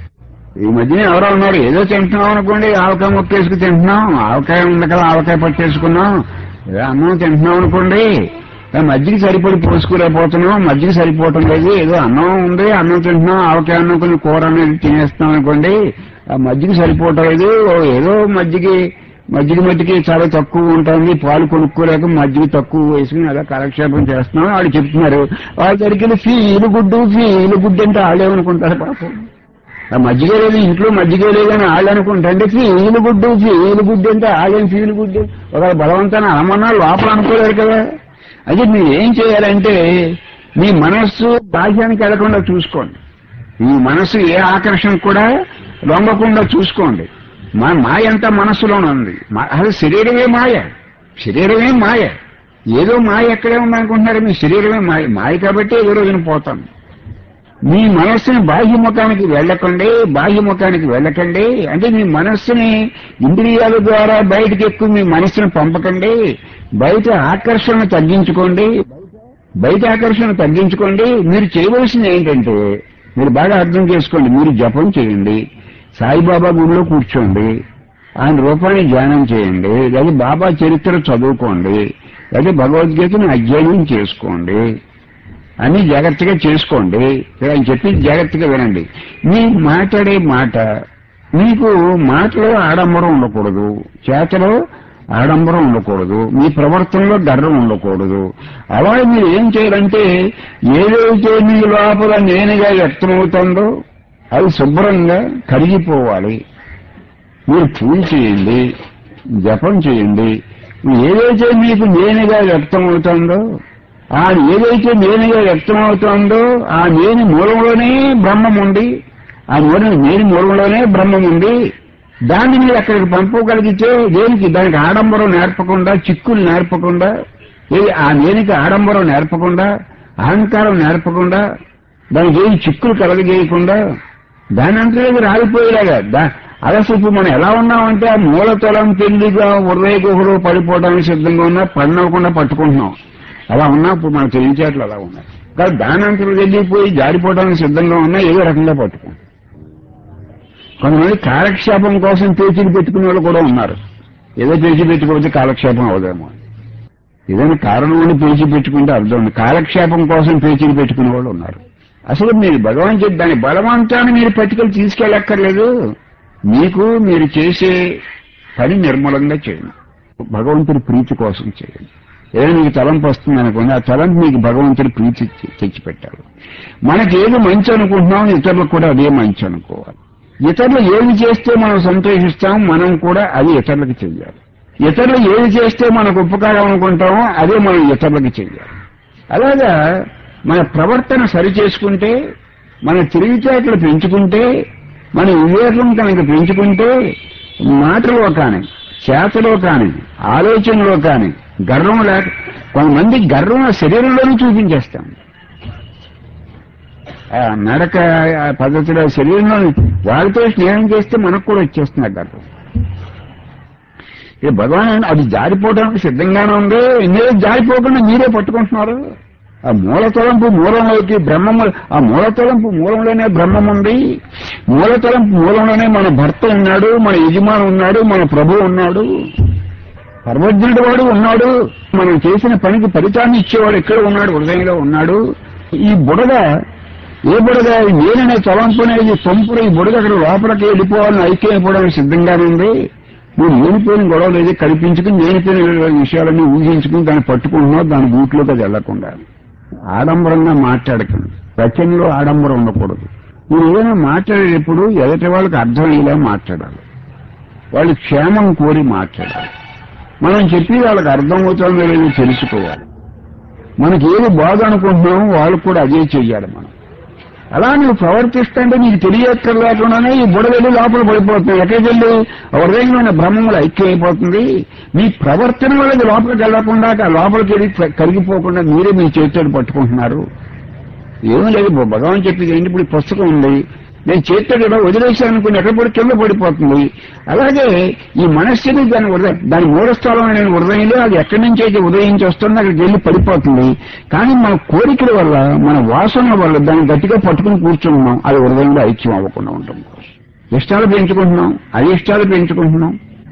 ఈ మధ్యన ఎవరో ఉన్నారు ఏదో తింటున్నాం అనుకోండి ఆవకాయ మొక్కేసుకు తింటున్నాం ఆవకాయ ఉంది కదా ఆవకాయ పట్టేసుకున్నాం ఏదో అన్నం తింటున్నాం అనుకోండి ఆ మజ్జిగ సరిపడి పోసుకోలేకపోతున్నాం మజ్జిగ సరిపోవటం లేదు ఏదో అన్నం ఉంది అన్నం తింటున్నాం ఆవకాయ అన్నం కొన్ని కూర అనేది తినేస్తున్నాం అనుకోండి ఆ మజ్జిగ సరిపోవటం లేదు ఏదో మజ్జిగ మజ్జిగ మజ్జిగ చాలా తక్కువ ఉంటుంది పాలు కొనుక్కోలేక మజ్జిగ తక్కువ వేసుకుని అలా కాలక్షేపం చేస్తున్నాం వాళ్ళు చెప్తున్నారు వాళ్ళ దగ్గరికి ఫీలు గుడ్డు ఫీలు గుడ్డు అంటే వాళ్ళేమనుకుంటారు పాపం ఆ మజ్జిగ లేదు ఇంట్లో మజ్జిగ లేదని వాళ్ళు అనుకుంటే ఫీలు గుడ్డు ఫీలు గుడ్డు అంటే వాళ్ళేం ఫీలు గుడ్డు ఒక బలవంతాన్ని అనమన్నా లోపల అనుకోలేరు కదా అదే మీరు ఏం చేయాలంటే మీ మనస్సు బాహ్యానికి వెళ్లకుండా చూసుకోండి మీ మనస్సు ఏ ఆకర్షణ కూడా లొంగకుండా చూసుకోండి మా మాయ అంతా మనస్సులోనే ఉంది మా- అసలు శరీరమే మాయ శరీరమే మాయ ఏదో మాయ ఎక్కడే ఉందనుకుంటున్నారు మీ శరీరమే మాయ మాయ కాబట్టి ఏదో రోజున పోతాం మీ మనస్సుని బాహ్యముఖానికి వెళ్ళకండి బాహ్యముఖానికి వెళ్ళకండి అంటే మీ మనస్సుని ఇంద్రియాల ద్వారా బయటకు ఎక్కువ మీ మనస్సును పంపకండి బయట ఆకర్షణ తగ్గించుకోండి బయట ఆకర్షణ తగ్గించుకోండి మీరు చేయవలసింది ఏంటంటే మీరు బాగా అర్థం చేసుకోండి మీరు జపం చేయండి సాయిబాబా గుడిలో కూర్చోండి ఆయన రూపాన్ని ధ్యానం చేయండి లేదా బాబా చరిత్ర చదువుకోండి లేదా భగవద్గీతను అధ్యయనం చేసుకోండి అన్ని జాగ్రత్తగా చేసుకోండి ఆయన చెప్పింది జాగ్రత్తగా వినండి మీ మాట్లాడే మాట మీకు మాటలో ఆడంబరం ఉండకూడదు చేతలో ఆడంబరం ఉండకూడదు మీ ప్రవర్తనలో గర్వం ఉండకూడదు అలాగే మీరు ఏం చేయాలంటే ఏదైతే మీ లోపల నేనుగా వ్యక్తమవుతుందో అది శుభ్రంగా కరిగిపోవాలి మీరు పూజ చేయండి జపం చేయండి ఏదైతే మీకు నేనుగా వ్యక్తమవుతుందో ఆ ఏదైతే నేనుగా వ్యక్తమవుతుందో ఆ నేను మూలంలోనే బ్రహ్మం ఉంది ఆ మూల నేను మూలంలోనే బ్రహ్మం ఉంది దాన్ని మీరు అక్కడికి పంపగలిగితే దేనికి దానికి ఆడంబరం నేర్పకుండా చిక్కులు నేర్పకుండా ఏది ఆ నేనికి ఆడంబరం నేర్పకుండా అహంకారం నేర్పకుండా దానికి ఏమి చిక్కులు కలగజేయకుండా దాని అంతలో రాలిపోయేలాగా దా అలసి ఇప్పుడు మనం ఎలా ఉన్నామంటే ఆ మూలతలం పెళ్లిగా ఉర్రయ్య గుహలో పడిపోవడానికి సిద్ధంగా ఉన్నా పడినవ్వకుండా పట్టుకుంటున్నాం అలా ఉన్నా ఇప్పుడు మన తెలివిచేట్లు అలా ఉన్నాయి కానీ దాని అంతలో వెళ్ళిపోయి జారిపోవడానికి సిద్ధంగా ఉన్నా ఏదో రకంగా పట్టుకుంటాం కొంతమంది కాలక్షేపం కోసం పేచీలు పెట్టుకునే వాళ్ళు కూడా ఉన్నారు ఏదో పేచీ పెట్టుకోవచ్చు కాలక్షేపం అవదేమో ఏదైనా కారణం ఉండి పేచీ పెట్టుకుంటే అర్థం ఉంది కాలక్షేపం కోసం పేచీలు పెట్టుకునే వాళ్ళు ఉన్నారు అసలు మీరు భగవాన్ చెప్పి దాని బలవంతాన్ని మీరు పట్టుకెళ్ళి తీసుకెళ్ళక్కర్లేదు మీకు మీరు చేసే పని నిర్మలంగా చేయండి భగవంతుడి ప్రీతి కోసం చేయండి ఏదైనా మీకు తలంపు వస్తుంది అనుకోండి ఆ తలంపు మీకు భగవంతుడి ప్రీతి తె- తెచ్చిపెట్టాలి మనకి ఏది మంచి అనుకుంటున్నాం ఇతరులకు కూడా అదే మంచి అనుకోవాలి ఇతరులు ఏది చేస్తే మనం సంతోషిస్తాం మనం కూడా అది ఇతరులకు చెయ్యాలి ఇతరులు ఏది చేస్తే మనకు ఉపకారం అనుకుంటామో అదే మనం ఇతరులకు చెయ్యాలి అలాగా మన ప్రవర్తన సరి చేసుకుంటే మన తెలివితేటలు పెంచుకుంటే మన వివేకం కనుక పెంచుకుంటే మాటలో కాని చేతలో కాని ఆలోచనలో కాని గర్వం లేక కొంతమంది గర్వం ఆ శరీరంలోనే చూపించేస్తాం ఆ నడక ఆ పద్ధతిలో శరీరంలో వాళ్ళతో స్నేహం చేస్తే మనకు కూడా వచ్చేస్తుంది ఆ గర్వం ఏ భగవాన్ అది జారిపోవడానికి సిద్ధంగానే ఉంది మీరు జారిపోకుండా మీరే పట్టుకుంటున్నారు ఆ మూల తలంపు మూలంలోకి బ్రహ్మము ఆ మూల తలంపు మూలంలోనే బ్రహ్మం ఉంది మూల తలంపు మూలంలోనే మన భర్త ఉన్నాడు మన యజమాని ఉన్నాడు మన ప్రభు ఉన్నాడు సర్వజ్ఞుడు వాడు ఉన్నాడు మనం చేసిన పనికి ఫలితాన్ని ఇచ్చేవాడు ఎక్కడ ఉన్నాడు హృదయంలో ఉన్నాడు ఈ బుడగ ఏ బుడగ ఈ నేననే తలంపు అనేది పంపుడు ఈ బుడగ అక్కడ లోపలికి వెళ్ళిపోవాలని ఐక్యమైపోవడానికి సిద్ధంగానే ఉంది నువ్వు లేనిపోయిన గొడవ లేదు కల్పించుకుని లేనిపోయిన విషయాలన్నీ ఊహించుకుని దాన్ని పట్టుకుంటున్నావు దాని బూట్లోకి అది వెళ్లకుండా ఆడంబరంగా మాట్లాడకండి రచనలో ఆడంబరం ఉండకూడదు మీరు ఏదైనా మాట్లాడేటప్పుడు ఎదుటి వాళ్ళకి అర్థమయ్యేలా మాట్లాడాలి వాళ్ళు క్షేమం కోరి మాట్లాడాలి మనం చెప్పి వాళ్ళకి అర్థమవుతుందో లేదో తెలుసుకోవాలి మనకి ఏది బాధ అనుకుంటున్నామో వాళ్ళు కూడా అదే చెయ్యాలి మనం అలా నువ్వు ప్రవర్తిస్తుంటే నీకు తెలియక్కర్లేకుండానే ఈ బుడ వెళ్ళి లోపల పడిపోతుంది ఎక్కడికి వెళ్ళి హృదయంలో ఉన్న బ్రహ్మములు ఐక్యం అయిపోతుంది మీ ప్రవర్తన వల్ల లోపలికి వెళ్లకుండా ఆ లోపలికి వెళ్ళి కరిగిపోకుండా మీరే మీ చేతితో పట్టుకుంటున్నారు ఏమీ లేదు భగవాన్ చెప్పింది ఏంటి ఇప్పుడు ఈ పుస్తకం ఉంది నేను చేతితో ఇలా వదిలేశాను అనుకుని ఎక్కడ పడి కింద పడిపోతుంది అలాగే ఈ మనస్సుని దాని హృదయం దాని మూలస్థలం నేను హృదయంలో అది ఎక్కడి నుంచి అయితే ఉదయించి వస్తుందో అక్కడికి వెళ్ళి పడిపోతుంది కానీ మన కోరికల వల్ల మన వాసనల వల్ల దాన్ని గట్టిగా పట్టుకుని కూర్చున్నాం అది హృదయంలో ఐక్యం అవ్వకుండా ఉంటాం ఇష్టాలు పెంచుకుంటున్నాం అయిష్టాలు పెంచుకుంటున్నాం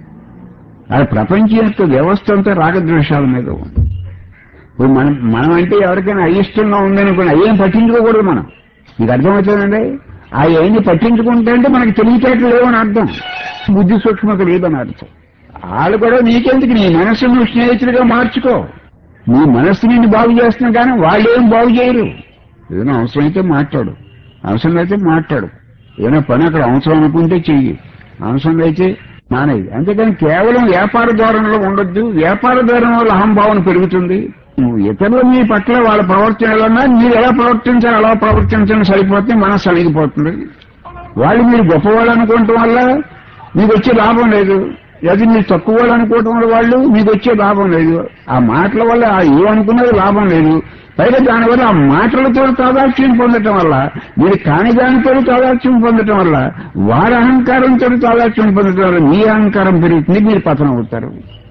అది ప్రపంచం యొక్క వ్యవస్థ అంతా రాగద్వేషాల మీద ఉంది ఇప్పుడు మనం మనం అంటే ఎవరికైనా అయిష్టంగా ఉందనుకోండి అయ్యేం పట్టించుకోకూడదు మనం మీకు అర్థమవుతుందండి ఆ ఏమి పట్టించుకుంటే అంటే మనకి తెలివితేటలు లేవని అర్థం బుద్ధి సూక్ష్మత లేదని అర్థం వాళ్ళు కూడా నీకెందుకు నీ మనస్సును నువ్వు స్నేహితుడిగా మార్చుకో నీ మనస్సు నిన్ను బాగు చేస్తున్నా కానీ వాళ్ళు ఏం బాగు చేయరు ఏదైనా అవసరం అయితే మాట్లాడు అవసరం అయితే మాట్లాడు ఏదైనా పని అక్కడ అవసరం అనుకుంటే చెయ్యి అవసరం అయితే మానేది అంతేకాని కేవలం వ్యాపార ధోరణిలో ఉండొద్దు వ్యాపార ధోరణి వల్ల అహంభావన పెరుగుతుంది నువ్వు ఇతరులు మీ పట్ల వాళ్ళ ప్రవర్తన ఎలా ఉన్నా మీరు ఎలా ప్రవర్తించాలి అలా ప్రవర్తించడం సరిపోతే మనస్సు అణిగిపోతుంది వాళ్ళు మీరు గొప్పవాళ్ళు అనుకోవటం వల్ల మీకు వచ్చే లాభం లేదు లేదా మీరు తక్కువ వాళ్ళు అనుకోవటం వల్ల వాళ్ళు మీకు వచ్చే లాభం లేదు ఆ మాటల వల్ల ఆ ఏమనుకున్నది లాభం లేదు పైగా దానివల్ల ఆ మాటలతో తాదాత్యం పొందటం వల్ల మీరు కాని దానితో తాదాత్యం పొందటం వల్ల వారి అహంకారంతో తాదాత్యం పొందటం వల్ల మీ అహంకారం పెరుగుతుంది మీరు పతనం అవుతారు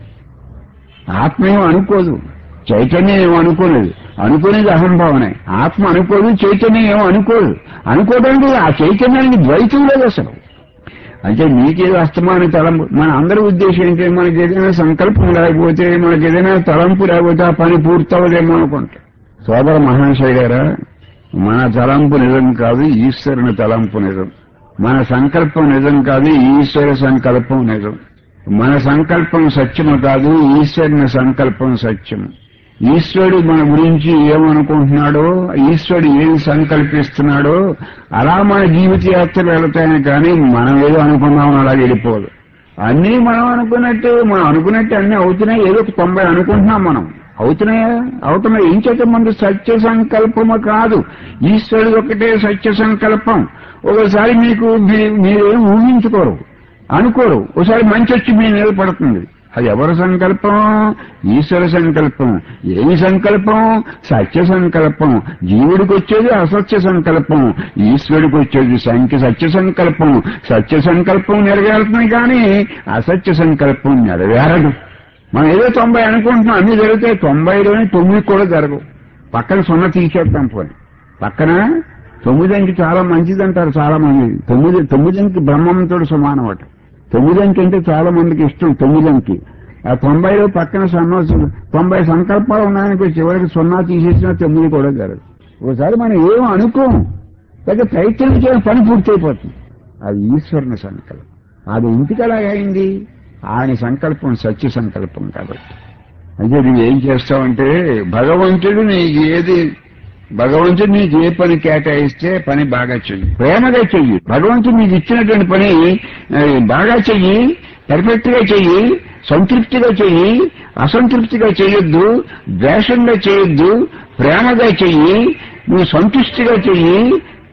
ఆత్మ ఏం అనుకోదు చైతన్యం ఏమో అనుకోలేదు అనుకునేది అహంభావనే ఆత్మ అనుకోదు చైతన్యం ఏమో అనుకోదు అనుకోవడానికి ఆ చైతన్యానికి ద్వైతం లేదు అసలు అంటే నీకేదో అస్తమాన తలంపు మన అందరి ఉద్దేశం ఏంటి మనకి ఏదైనా సంకల్పం లేకపోతే మనకి ఏదైనా తలంపు లేకపోతే ఆ పని పూర్తవదేమో అనుకుంటా సోదర మహాశయ గారా మన తలంపు నిజం కాదు ఈశ్వరుని తలంపు నిజం మన సంకల్పం నిజం కాదు ఈశ్వర సంకల్పం నిజం మన సంకల్పం సత్యము కాదు ఈశ్వరుని సంకల్పం సత్యము ఈశ్వరుడు మన గురించి ఏమనుకుంటున్నాడో ఈశ్వరుడు ఏం సంకల్పిస్తున్నాడో అలా మన జీవిత యాత్రలు వెళతాయని కానీ మనం ఏదో అనుకున్నామని అలా వెళ్ళిపోదు అన్నీ మనం అనుకున్నట్టు మనం అనుకున్నట్టు అన్నీ అవుతున్నాయి ఏదో ఒక తొంభై అనుకుంటున్నాం మనం అవుతున్నాయా అవుతున్నాయి ఏం చేత మనకు సత్య సంకల్పము కాదు ఈశ్వరుడు ఒకటే సత్య సంకల్పం ఒకసారి మీకు మీ- మీరేం ఊహించుకోరు అనుకోరు ఒకసారి మంచి వచ్చి మీ మీద పడుతుంది అది ఎవరి సంకల్పం ఈశ్వర సంకల్పం ఏమి సంకల్పం సత్య సంకల్పం జీవుడికి వచ్చేది అసత్య సంకల్పం ఈశ్వరుడికి వచ్చేది సంఖ్య సత్య సంకల్పం సత్య సంకల్పం నెరవేరుతుంది కానీ అసత్య సంకల్పం నెరవేరదు మనం ఏదో తొంభై అనుకుంటున్నాం అన్ని జరిగితే తొంభైలోనే తొమ్మిది కూడా జరగవు పక్కన సున్న తీసేద్దాం పోయి పక్కన తొమ్మిది అంకి చాలా మంచిది అంటారు చాలా మంది తొమ్మిది తొమ్మిది అంకి బ్రహ్మంతో సమానం అట తొమ్మిది అంకి అంటే చాలా మందికి ఇష్టం తొమ్మిది అంకి ఆ తొంభైలో పక్కన సున్నా తొంభై సంకల్పాలు ఉన్నాయనుకో చివరికి సున్నా తీసేసినా తొమ్మిది కూడా జరగదు ఒకసారి మనం ఏం అనుకోం లేక ప్రయత్నం చేయడం పని పూర్తయిపోతుంది అది ఈశ్వరుని సంకల్పం అది ఇంటికి అయింది ఆయన సంకల్పం సత్య సంకల్పం కాబట్టి అంటే నువ్వు ఏం చేస్తావంటే భగవంతుడు నీకు ఏది భగవంతుడు నీకు ఏ పని కేటాయిస్తే పని బాగా చెయ్యి ప్రేమగా చెయ్యి భగవంతుడు నీకు ఇచ్చినటువంటి పని ఆ, బాగా చెయ్యి పర్ఫెక్ట్ గా చెయ్యి సంతృప్తిగా చెయ్యి అసంతృప్తిగా చేయొద్దు ద్వేషంగా చేయొద్దు ప్రేమగా చెయ్యి నువ్వు సంతుష్టిగా చెయ్యి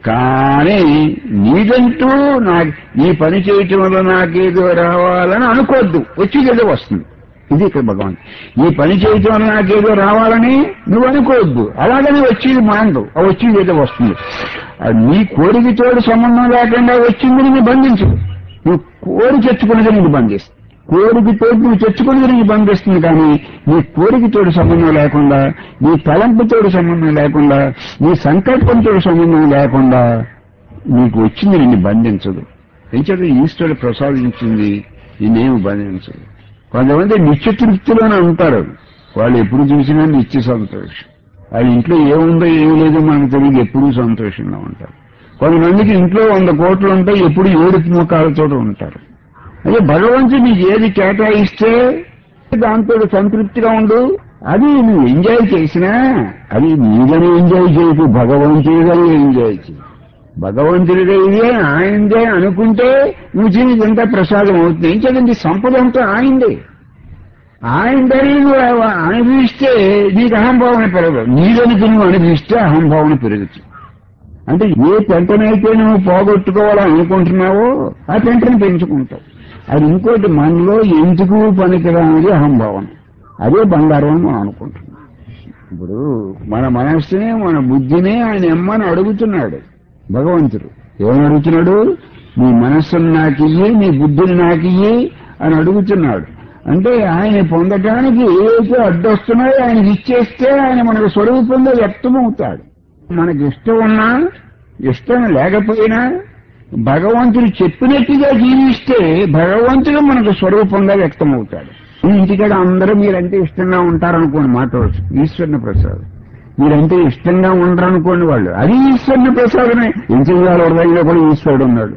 కానీ నీదంటూ నా ఈ పని చేయటం వల్ల నాకేదో రావాలని అనుకోవద్దు వచ్చేదేదో వస్తుంది ఇది ఇక్కడ భగవాన్ ఈ పని చేయటం వల్ల నాకేదో రావాలని నువ్వు అనుకోవద్దు అలాగని వచ్చేది మాండు ఆ వచ్చేది ఏదో వస్తుంది అది నీ కోరికతోడు సంబంధం లేకుండా వచ్చింది నేను బంధించు నువ్వు కోరి తెచ్చుకున్నది నేను బంధిస్తుంది కోరికతో నువ్వు తెచ్చుకున్నది నేను బంధిస్తుంది కానీ నీ కోరికతోడు సంబంధం లేకుండా నీ తలంపుతోడు సంబంధం లేకుండా నీ సంకల్పంతో సంబంధం లేకుండా నీకు వచ్చింది నిన్ను బంధించదు ఎంచేత ఈశ్వరుడు ప్రసాదించింది నిన్నేమి బంధించదు కొంతమంది నిత్య తృప్తిలోనే ఉంటారు వాళ్ళు ఎప్పుడు చూసినా నిత్య సంతోషం వాళ్ళ ఇంట్లో ఏముందో ఏమి లేదో మనకు తెలియదు ఎప్పుడూ సంతోషంగా ఉంటారు కొంతమందికి ఇంట్లో వంద కోట్లు ఉంటాయి ఎప్పుడు ఏడుపు ముఖాలతో ఉంటారు అదే భగవంతుడు నీకు ఏది కేటాయిస్తే దాంతో సంతృప్తిగా ఉండు అది నువ్వు ఎంజాయ్ చేసినా అది నీదని ఎంజాయ్ చేయకు భగవంతుడిగానే ఎంజాయ్ చేయి భగవంతుడిగా ఇదే ఆయనదే అనుకుంటే నువ్వు ఇదంతా ప్రసాదం అవుతుంది ఏం చేయండి సంపద అంతా ఆయనదే ఆయనదని నువ్వు అనుభవిస్తే నీకు అహంభావన పెరగదు నీదనికి నువ్వు అనుభవిస్తే అహంభావన పెరుగుతుంది అంటే ఏ పెంటనైతే నువ్వు పోగొట్టుకోవాలని అనుకుంటున్నావో ఆ పెంటను పెంచుకుంటావు అది ఇంకోటి మనలో ఎందుకు పనికిరానిది అహంభావన అదే బంగారం అని మనం అనుకుంటున్నాం ఇప్పుడు మన మనస్సునే మన బుద్ధినే ఆయన ఎమ్మని అడుగుతున్నాడు భగవంతుడు ఏమని అడుగుతున్నాడు నీ మనస్సును నాకు ఇయ్యి నీ బుద్ధిని నాకు ఇయ్యి అని అడుగుతున్నాడు అంటే ఆయన పొందటానికి ఏవైతే అడ్డొస్తున్నాయో ఆయనకి ఇచ్చేస్తే ఆయన మనకు స్వరూపంలో వ్యక్తమవుతాడు మనకి ఇష్టం ఉన్నా ఇష్టం లేకపోయినా భగవంతుడు చెప్పినట్టుగా జీవిస్తే భగవంతుడు మనకు స్వరూపంగా వ్యక్తమవుతాడు ఈ ఇంటికాడ అందరూ మీరంటే ఇష్టంగా ఉంటారనుకోండి మాట్లాడచ్చు ఈశ్వరుని ప్రసాదం మీరంటే ఇష్టంగా ఉండరనుకోండి వాళ్ళు అది ఈశ్వరుని ప్రసాదమే ఇంటికి వాళ్ళ హృదయంలో కూడా ఈశ్వరుడు ఉన్నాడు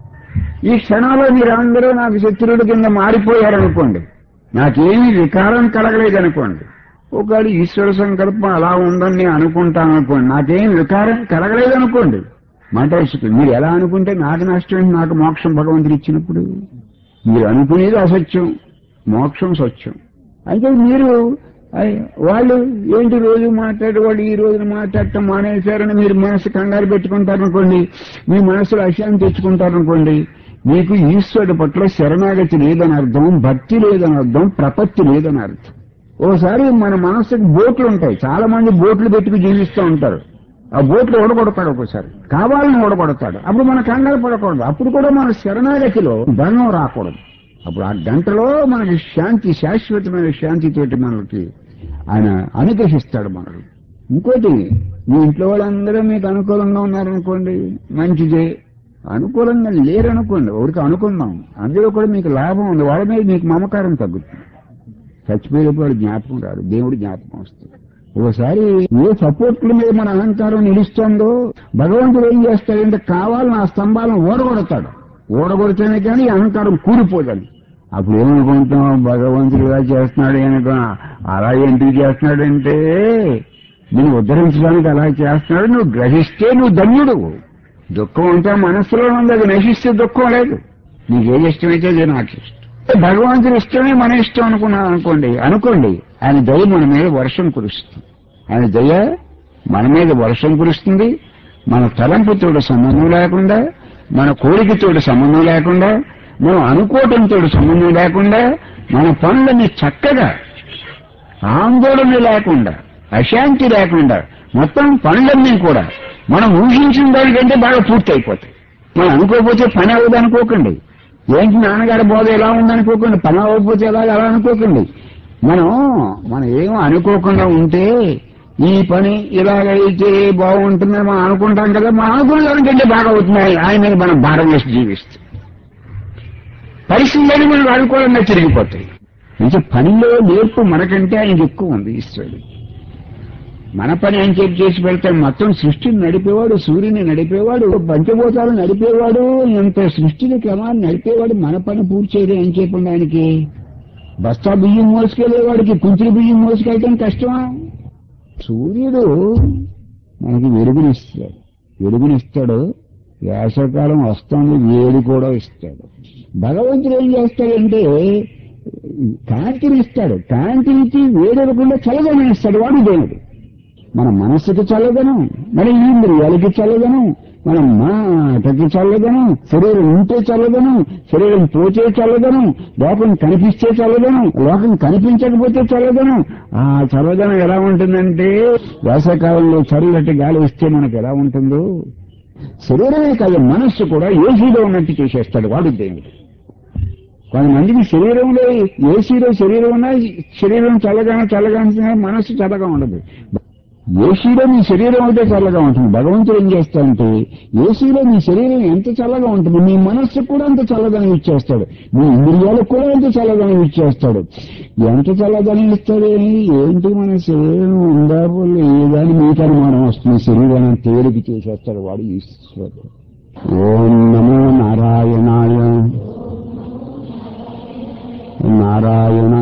ఈ క్షణంలో మీరందరూ నాకు శత్రువుల కింద మారిపోయారనుకోండి నాకేమీ వికారం కలగలేదనుకోండి ఒకవేళ ఈశ్వర సంకల్పం అలా ఉందని నేను అనుకుంటాను అనుకోండి నాకేం వికారం కలగలేదనుకోండి మాట వస్తుంది మీరు ఎలా అనుకుంటే నాకు నష్టం నాకు మోక్షం భగవంతుడు ఇచ్చినప్పుడు మీరు అనుకునేది అసత్యం మోక్షం సత్యం అయితే మీరు అయ్ వాళ్ళు ఏంటి రోజు మాట్లాడే వాళ్ళు ఈ రోజున మాట్లాడటం మానేశారని మీరు మనసు కంగారు పెట్టుకుంటారనుకోండి మీ మనసులో అశాంతి తెచ్చుకుంటారనుకోండి మీకు ఈశ్వరుడి పట్ల శరణాగతి లేదని అర్థం భక్తి లేదని అర్థం ప్రపత్తి లేదని అర్థం ఓసారి మన మనసుకి బోట్లు ఉంటాయి చాలా మంది బోట్లు పెట్టుకు జీవిస్తూ ఉంటారు ఆ బోట్లు ఓడగొడతాడు ఒకసారి కావాలని ఓడగొడతాడు అప్పుడు మన కంగారు పడకూడదు అప్పుడు కూడా మన శరణాగతిలో భంగం రాకూడదు అప్పుడు ఆ గంటలో మనకి శాంతి శాశ్వతమైన శాంతితోటి మనకి ఆయన అనుగ్రహిస్తాడు మనకు ఇంకోటి మీ ఇంట్లో వాళ్ళందరూ మీకు అనుకూలంగా ఉన్నారనుకోండి మంచిదే అనుకూలంగా లేరనుకోండి ఒకరికి అనుకుందాం అందులో కూడా మీకు లాభం ఉంది వాళ్ళ మీద మీకు మమకారం తగ్గుతుంది చచ్చిపోయేటప్పుడు జ్ఞాపకం రాదు దేవుడు జ్ఞాపకం వస్తుంది ఒకసారి ఏ సపోర్ట్ల మీద మన అహంకారం నిలుస్తుందో భగవంతుడు ఏం చేస్తాడంటే కావాలని ఆ స్తంభాలను ఓడగొడతాడు ఓడగొడితేనే కానీ ఈ అహంకారం కూలిపోదని అప్పుడు ఏమనుకుంటాం భగవంతుడు ఇలా చేస్తున్నాడు అనుకో అలా ఎందుకు చేస్తున్నాడంటే నేను ఉద్ధరించడానికి అలా చేస్తున్నాడు నువ్వు గ్రహిస్తే నువ్వు ధన్యుడు దుఃఖం అంతా మనస్సులో ఉంది అది నశిస్తే దుఃఖం లేదు నీకేది ఇష్టమైతే అది నాకు ఇష్టం భగవంతుని ఇష్టమే మన ఇష్టం అనుకున్నాం అనుకోండి అనుకోండి ఆయన దయ మన మీద వర్షం కురుస్తుంది ఆయన దయ మన మీద వర్షం కురుస్తుంది మన తలంపుతోడు సంబంధం లేకుండా మన కోరికతోటి సంబంధం లేకుండా మనం అనుకోవటంతో సంబంధం లేకుండా మన పనులని చక్కగా ఆందోళన లేకుండా అశాంతి లేకుండా మొత్తం పనులన్నీ కూడా మనం ఊహించిన దానికంటే బాగా పూర్తి అయిపోతాయి మనం అనుకోకపోతే పని అవ్వదు అనుకోకండి ఏంటి నాన్నగారి బోధ ఎలా ఉందనుకోకండి పని అవ్వకపోతే ఎలా అలా అనుకోకండి మనం మనం ఏం అనుకోకుండా ఉంటే ఈ పని ఇలాగైతే బాగుంటుందని మనం అనుకుంటాం కదా మనం అనుకున్న దానికంటే బాగా అవుతున్నాయి ఆయన మీద మనం భారం వేసి జీవిస్తాం పరిస్థితులని మనం అనుకూలంగా తిరిగిపోతాయి అంటే పనిలో నేర్పు మనకంటే ఆయనకి ఎక్కువ ఉంది ఈశ్వరుడు మన పని ఆయన చెప్పి చేసి పెడతాడు మొత్తం సృష్టిని నడిపేవాడు సూర్యుని నడిపేవాడు పంచభూతాలు నడిపేవాడు ఇంత సృష్టిని క్రమాన్ని నడిపేవాడు మన పని పూర్తి చేయడం ఏం చెప్పండి ఆయనకి బస్తా బియ్యం మోసుకెళ్లేవాడికి కుంచులు బియ్యం మోసుకెళ్ళటం కష్టమా సూర్యుడు మనకి వెలుగునిస్తాడు వెలుగునిస్తాడు వేసవకాలం వస్తుంది వేడి కూడా ఇస్తాడు భగవంతుడు ఏం చేస్తాడంటే కాంతిని ఇస్తాడు కాంతి ఇచ్చి వేడెరకుండా చల్లదనం ఇస్తాడు వాడు దేవుడు మన మనస్సుకి చల్లదనం మన ఇంద్రియాలకి చల్లదనం మన మాటకి చల్లదనం శరీరం ఉంటే చల్లదనం శరీరం పోతే చల్లదనం లోకం కనిపిస్తే చల్లదనం లోకం కనిపించకపోతే చల్లదనం ఆ చల్లదనం ఎలా ఉంటుందంటే వేసవకాలంలో చల్లటి గాలి వస్తే మనకు ఎలా ఉంటుందో శరీరమే కాదు మనస్సు కూడా ఏసీలో ఉన్నట్టు చేసేస్తాడు వాడు దేవుడు కొంతమందికి శరీరంలో ఏసీలో శరీరం ఉన్నా శరీరం చల్లగా చల్లగా ఉంటుంది మనస్సు చల్లగా ఉండదు ఏసీలో నీ శరీరం అయితే చల్లగా ఉంటుంది భగవంతుడు ఏం చేస్తాడంటే ఏసీలో నీ శరీరం ఎంత చల్లగా ఉంటుంది నీ మనస్సు కూడా అంత చల్లదనం ఇచ్చేస్తాడు నీ ఇంద్రియాలకు కూడా అంత చల్లదనం ఇచ్చేస్తాడు ఎంత చల్లదనం ఇస్తాడు ఏంటి మన శరీరం ఉందా లేదా అని మీకు అనుమానం వస్తుంది శరీరాన్ని తేలిక చేసేస్తాడు వాడు ఈశ్వరుడు ఓం నమో నారాయణాయ నారాయణ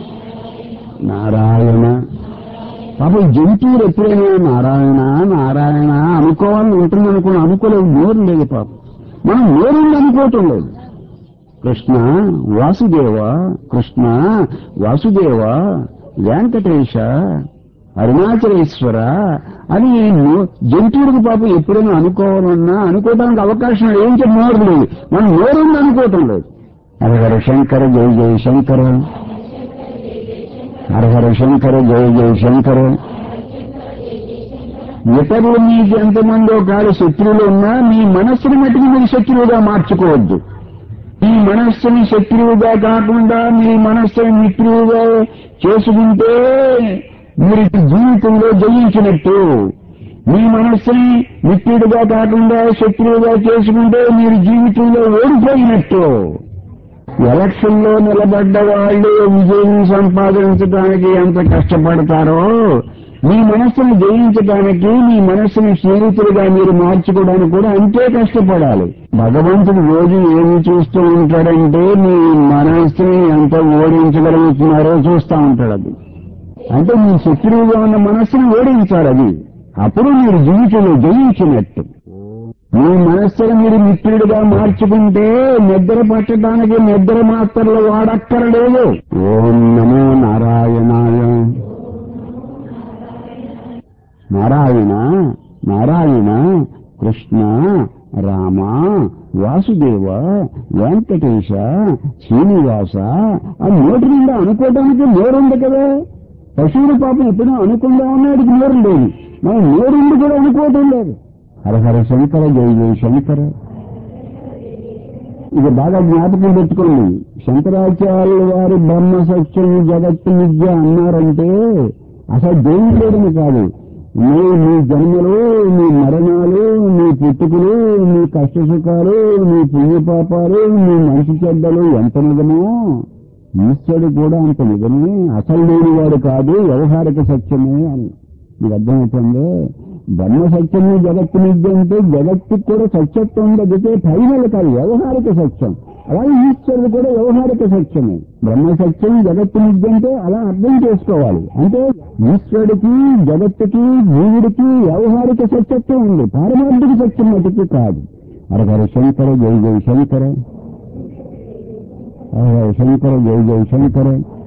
నారాయణ పాపం జంతువులు ఎప్పుడైనా నారాయణ నారాయణ అనుకోవాలని ఉంటుంది అనుకుని అనుకోలేదు నోరు లేదు పాపం మనం నోరుంది అనుకోవటం లేదు కృష్ణ వాసుదేవ కృష్ణ వాసుదేవ వెంకటేశ అరుణాచలేశ్వర అని నో- జంతువులకు పాపం ఎప్పుడైనా అనుకోవాలన్నా అనుకోవడానికి అవకాశం ఏం చెప్పి నోరు లేదు మనం నోరుంది అనుకోవటం లేదు హరహర శంకర జయ జయ శంకర హరహర శంకర జయ జయ శంకర ఇతరులు మీకు ఎంతమంది ఒకవేళ శత్రువులు ఉన్నా మీ మనస్సుని మటుకు మీరు శత్రువుగా మార్చుకోవద్దు మీ మనస్సుని శత్రువుగా కాకుండా మీ మనస్సుని మిత్రువుగా చేసుకుంటే మీరు జీవితంలో జయించినట్టు మీ మనస్సుని మిత్రుడిగా కాకుండా శత్రువుగా చేసుకుంటే మీరు జీవితంలో ఓడిపోయినట్టు ఎలక్షన్ లో నిలబడ్డ వాళ్ళు విజయం సంపాదించడానికి ఎంత కష్టపడతారో మీ మనస్సును జయించడానికి మీ మనస్సుని స్నేహితులుగా మీరు మార్చుకోవడానికి కూడా అంతే కష్టపడాలి భగవంతుడు రోజు ఏమి చూస్తూ ఉంటాడంటే మీ మనస్సుని ఎంత ఓడించగలుగుతున్నారో చూస్తూ ఉంటాడు అది అంటే మీ శత్రువుగా ఉన్న మనస్సును ఓడించాలి అది అప్పుడు మీరు జీవితంలో జయించినట్టు మీ మనస్సును మీరు మిత్రుడిగా మార్చుకుంటే నిద్ర పట్టడానికి నిద్ర మాత్రలు వాడక్కరలేదు ఓం నమో నారాయణాయ నారాయణ నారాయణ కృష్ణ రామ వాసుదేవ వెంకటేశ శ్రీనివాస ఆ నోటి నిండా అనుకోవడానికి నోరుంది కదా పశువుల పాపం ఎప్పుడూ అనుకుండా ఉన్నాడికి నోరు లేదు మనం నోరుండి కూడా అనుకోవటం లేదు హరహర శంకర జయ జయ శంకర ఇది బాగా జ్ఞాపకం పెట్టుకోండి శంకరాచార్యుల వారి బ్రహ్మ సత్యం జగత్తు విద్య అన్నారంటే అసలు దేవుడు లేడని కాదు మీ మీ జన్మలు మీ మరణాలు మీ పుట్టుకలు మీ కష్ట సుఖాలు మీ పుణ్యపాపాలు మీ మంచి చెడ్డలు ఎంత నిజమో ఈశ్వరుడు కూడా అంత నిజమే అసలు లేనివాడు కాదు వ్యవహారిక సత్యమే అని మీకు అర్థమవుతుంది బ్రహ్మ సత్యము జగత్తు నిద్య అంటే జగత్తుకు కూడా సత్యత్వం తగ్గితే ఫైనల్ కాదు వ్యవహారిక సత్యం అలాగే ఈశ్వరుడు కూడా వ్యవహారిక సత్యమే బ్రహ్మ సత్యం జగత్తు నిద్య అంటే అలా అర్థం చేసుకోవాలి అంటే ఈశ్వరుడికి జగత్తుకి జీవుడికి వ్యవహారిక సత్యత్వం ఉంది పారమార్థిక సత్యం మటుకు కాదు అరగర శంకర జై జై శంకర అరగర శంకర జై జై శంకర